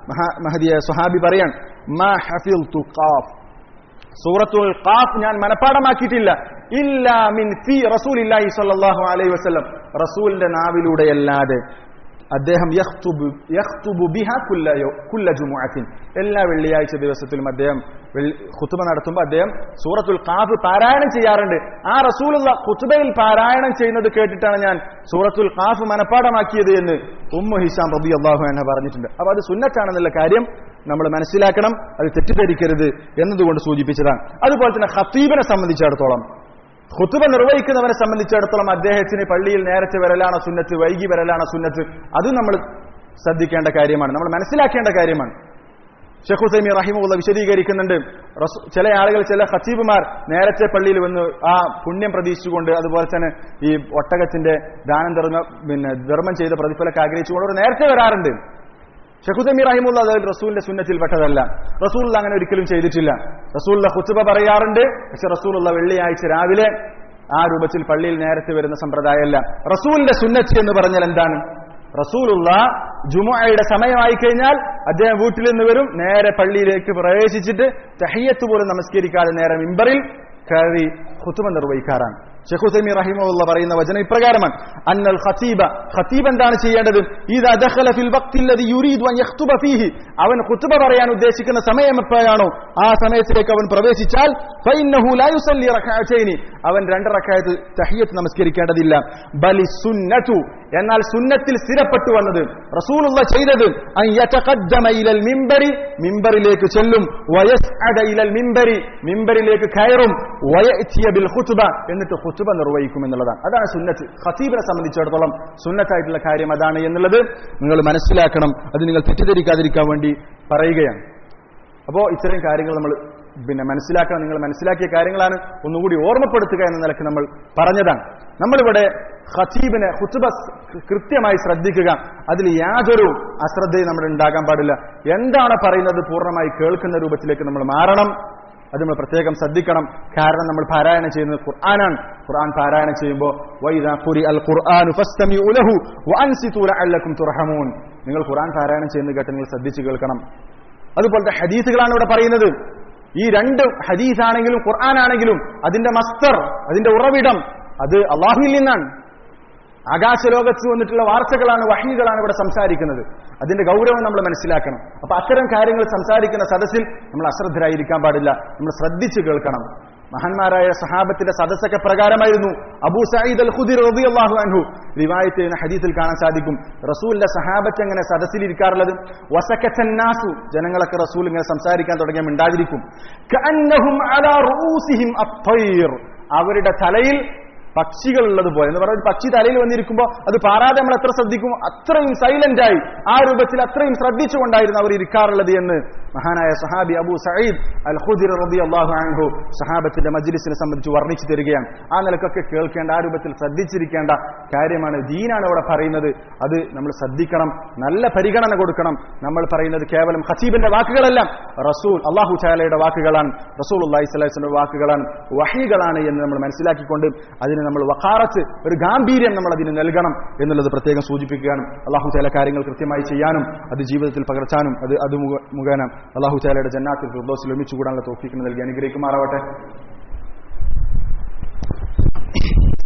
മഹദിയ സുഹാബി പറയാൻ മാ ഹഫിൽ ഖാഫ് സൂറത്തുൽ ഖാഫ് ഞാൻ മനഃപ്പാടമാക്കിയിട്ടില്ല ഇല്ലാ മിൻ ഫി റസൂലില്ലാഹി സ്വല്ലല്ലാഹു അലൈഹി വസല്ലം റസൂലിന്റെ നാവിലൂടെയല്ലാതെ അദ്ദേഹം യഖ്തുബു യഖ്തുബു ബിഹ കുല്ല കുല്ല ജുമുഅത്തിൻ എല്ലാ വെള്ളിയാഴ്ച ദിവസത്തിലും അദ്ദേഹം ഖുതുബ നടത്തുമ്പോൾ അദ്ദേഹം സൂറത്തുൽ ഖാഫ് പാരായണം ചെയ്യാറുണ്ട് ആ റസൂലുള്ള ഖുതുബയിൽ പാരായണം ചെയ്യുന്നത് കേട്ടിട്ടാണ് ഞാൻ സൂറത്തുൽ ഖാഫ് മനഃപ്പാടമാക്കിയത് എന്ന് ഉമ്മു ഹിസാം റളിയല്ലാഹു അൻഹ പറഞ്ഞിട്ടുണ്ട് അപ്പോൾ അത് സുന്നത്താണെന്നുള്ള കാര്യം നമ്മൾ മനസ്സിലാക്കണം അത് തെറ്റിദ്ധരിക്കരുത് എന്നതുകൊണ്ട് സൂചിപ്പിച്ചതാണ് അതുപോലെ തന്നെ ഖത്തീബിനെ സംബന്ധിച്ചിടത്തോളം ഖുത്തുബ നിർവഹിക്കുന്നവനെ സംബന്ധിച്ചിടത്തോളം അദ്ദേഹത്തിന് പള്ളിയിൽ നേരത്തെ വരലാണോ സുന്നത്ത് വൈകി വരലാണോ സുന്നത്ത് അത് നമ്മൾ ശ്രദ്ധിക്കേണ്ട കാര്യമാണ് നമ്മൾ മനസ്സിലാക്കേണ്ട കാര്യമാണ് ഷെഖ് ഹുസൈമി റഹിമുള്ള വിശദീകരിക്കുന്നുണ്ട് ചില ആളുകൾ ചില ഖത്തീബുമാർ നേരത്തെ പള്ളിയിൽ വന്ന് ആ പുണ്യം പ്രതീക്ഷിച്ചുകൊണ്ട് അതുപോലെ തന്നെ ഈ ഒട്ടകത്തിന്റെ ദാനം ധർമ്മ പിന്നെ ധർമ്മം ചെയ്ത പ്രതിഫലമൊക്കെ ആഗ്രഹിച്ചുകൊണ്ട് അവർ നേരത്തെ വരാറുണ്ട് ഷെഖുദമി റഹിമുള്ള അത് റസൂലിന്റെ സുന്നത്തിൽ പെട്ടതല്ല റസൂൽ അങ്ങനെ ഒരിക്കലും ചെയ്തിട്ടില്ല റസൂലുള്ള ഹുത്തുബ പറയാറുണ്ട് പക്ഷെ റസൂലുള്ള വെള്ളിയാഴ്ച രാവിലെ ആ രൂപത്തിൽ പള്ളിയിൽ നേരത്തെ വരുന്ന സമ്പ്രദായമല്ല റസൂലിന്റെ സുന്നത്ത് എന്ന് പറഞ്ഞാൽ എന്താണ് റസൂലുള്ള ജുമുഅയുടെ സമയമായി കഴിഞ്ഞാൽ അദ്ദേഹം വീട്ടിൽ നിന്ന് വരും നേരെ പള്ളിയിലേക്ക് പ്രവേശിച്ചിട്ട് തഹയ്യത്ത് പോലും നമസ്കരിക്കാതെ നേരെ മിമ്പറിൽ കയറി ഹുത്തുമ നിർവഹിക്കാറാണ് ഷെഖ് ഹുസൈമി റഹിമുള്ള പറയുന്ന വചനം ഇപ്രകാരമാണ് അന്നൽ ഖത്തീബ ഖത്തീബ് എന്താണ് ചെയ്യേണ്ടത് ഇദാ ദഖല ഫിൽ വഖ്തില്ലദി യുരീദു അൻ യഖ്തുബ ഫീഹി അവൻ ഖുത്ബ പറയാൻ ഉദ്ദേശിക്കുന്ന സമയം എപ്പോഴാണോ ആ സമയത്തിലേക്ക് അവൻ പ്രവേശിച്ചാൽ ഫഇന്നഹു ലാ യുസല്ലി റക്അതൈനി അവൻ രണ്ട് റക്അത്ത് തഹിയ്യത്ത് നമസ്കരിക്കേണ്ടതില്ല ബലി സുന്നതു എന്നാൽ സുന്നത്തിൽ സ്ഥിരപ്പെട്ടു വന്നത് റസൂലുള്ള ചെയ്തത് അൻ യതഖദ്ദമ ഇലൽ മിമ്പരി മിമ്പറിലേക്ക് ചെല്ലും വയസ്അദ ഇലൽ മിമ്പരി മിമ്പറിലേക്ക് കയറും വയഅതിയ ബിൽ ഖുത്ബ എന്നിട്ട് ഖുത്ബ നിർവഹിക്കും എന്നുള്ളതാണ് അതാണ് സുന്നത്ത് ഖത്തീബിനെ സംബന്ധിച്ചിടത്തോളം സുന്നത്തായിട്ടുള്ള കാര്യം അതാണ് എന്നുള്ളത് നിങ്ങൾ മനസ്സിലാക്കണം അത് നിങ്ങൾ തെറ്റിദ്ധരിക്കാതിരിക്കാൻ വേണ്ടി പറയുകയാണ് അപ്പോൾ ഇത്തരം കാര്യങ്ങൾ നമ്മൾ പിന്നെ മനസ്സിലാക്കണം നിങ്ങൾ മനസ്സിലാക്കിയ കാര്യങ്ങളാണ് ഒന്നുകൂടി ഓർമ്മപ്പെടുത്തുക എന്ന നിലക്ക് നമ്മൾ പറഞ്ഞതാണ് നമ്മളിവിടെ ഖത്തീബിനെ ഹുത്തുബ കൃത്യമായി ശ്രദ്ധിക്കുക അതിൽ യാതൊരു അശ്രദ്ധയും നമ്മുടെ ഉണ്ടാകാൻ പാടില്ല എന്താണ് പറയുന്നത് പൂർണ്ണമായി കേൾക്കുന്ന രൂപത്തിലേക്ക് നമ്മൾ മാറണം അത് നമ്മൾ പ്രത്യേകം ശ്രദ്ധിക്കണം കാരണം നമ്മൾ പാരായണം ചെയ്യുന്നത് ഖുർആനാണ് ഖുർആൻ പാരായണം ചെയ്യുമ്പോൾ വൈദാ ഖുരി അൽ ഖുർആനു ഫസ്തമിഉ ലഹു വഅൻസിതു ലഅല്ലക്കും തുർഹമൂൻ നിങ്ങൾ ഖുർആൻ പാരായണം ചെയ്യുന്ന കേട്ട് നിങ്ങൾ ശ്രദ്ധിച്ചു കേൾക്കണം അതുപോലത്തെ ഹദീസുകളാണ് ഇവിടെ പറയുന്നത് ഈ രണ്ട് ഹദീസാണെങ്കിലും ഖുർആനാണെങ്കിലും അതിന്റെ മസ്തർ അതിന്റെ ഉറവിടം അത് അള്ളാഹുവിൽ നിന്നാണ് ആകാശലോകത്ത് വന്നിട്ടുള്ള വാർത്തകളാണ് വഹികളാണ് ഇവിടെ സംസാരിക്കുന്നത് അതിന്റെ ഗൗരവം നമ്മൾ മനസ്സിലാക്കണം അപ്പൊ അത്തരം കാര്യങ്ങൾ സംസാരിക്കുന്ന സദസ്സിൽ നമ്മൾ അശ്രദ്ധരായിരിക്കാൻ പാടില്ല നമ്മൾ ശ്രദ്ധിച്ചു കേൾക്കണം മഹാന്മാരായ സഹാബത്തിന്റെ സദസ്സൊക്കെ പ്രകാരമായിരുന്നു അബൂ സയ്യിദ് അൽ ഖുദിർ റളിയല്ലാഹു അൻഹു റിവായത്ത് ചെയ്യുന്ന ഹദീസിൽ കാണാൻ സാധിക്കും റസൂലിന്റെ സഹാബത്ത് എങ്ങനെ സദസ്സിൽ ഇരിക്കാറുള്ളത് വസക്കത്തന്നാസു ജനങ്ങളൊക്കെ റസൂൽ ഇങ്ങനെ സംസാരിക്കാൻ തുടങ്ങിയ മിണ്ടാതിരിക്കും കഅന്നഹും അലാ റൂസിഹിം അത്തൈർ അവരുടെ തലയിൽ പക്ഷികളുള്ളത് പോലെ എന്ന് പറഞ്ഞാൽ ഒരു പക്ഷി തലയിൽ വന്നിരിക്കുമ്പോൾ അത് പാറാതെ നമ്മൾ എത്ര ശ്രദ്ധിക്കും അത്രയും സൈലന്റ് ആയി ആ രൂപത്തിൽ അത്രയും ശ്രദ്ധിച്ചുകൊണ്ടായിരുന്നു അവർ ഇരിക്കാറുള്ളത് എന്ന് മഹാനായ സഹാബി അബു സയ്യിദ് അൽ ഖുദിർ റബി അള്ളാഹു അൻഹു സഹാബത്തിന്റെ മജ്ലിസിനെ സംബന്ധിച്ച് വർണ്ണിച്ചു തരികയാണ് ആ നിലക്കൊക്കെ കേൾക്കേണ്ട ആ രൂപത്തിൽ ശ്രദ്ധിച്ചിരിക്കേണ്ട കാര്യമാണ് ദീനാണ് ഇവിടെ പറയുന്നത് അത് നമ്മൾ ശ്രദ്ധിക്കണം നല്ല പരിഗണന കൊടുക്കണം നമ്മൾ പറയുന്നത് കേവലം ഖസീബിന്റെ വാക്കുകളല്ല റസൂൽ അള്ളാഹു ചാലയുടെ വാക്കുകളാണ് റസൂൽ അള്ളാഹി സ്വലാഹിന്റെ വാക്കുകളാണ് വഹികളാണ് എന്ന് നമ്മൾ മനസ്സിലാക്കിക്കൊണ്ട് അതിന് നമ്മൾ വഖാറത്ത് ഒരു ഗാംഭീര്യം നമ്മൾ അതിന് നൽകണം എന്നുള്ളത് പ്രത്യേകം സൂചിപ്പിക്കുകയാണ് അള്ളാഹു ചാല കാര്യങ്ങൾ കൃത്യമായി ചെയ്യാനും അത് ജീവിതത്തിൽ പകർത്താനും അത് അത് മുഖ- മുഖേന അള്ളാഹു ചാലയുടെ ജന്നാത്തിൽ ഫിർദോസിൽ ഒരുമിച്ച് കൂടാനുള്ള തോഫിക്കിന് നൽകി അനുഗ്രഹിക്കുമാറാവട്ടെ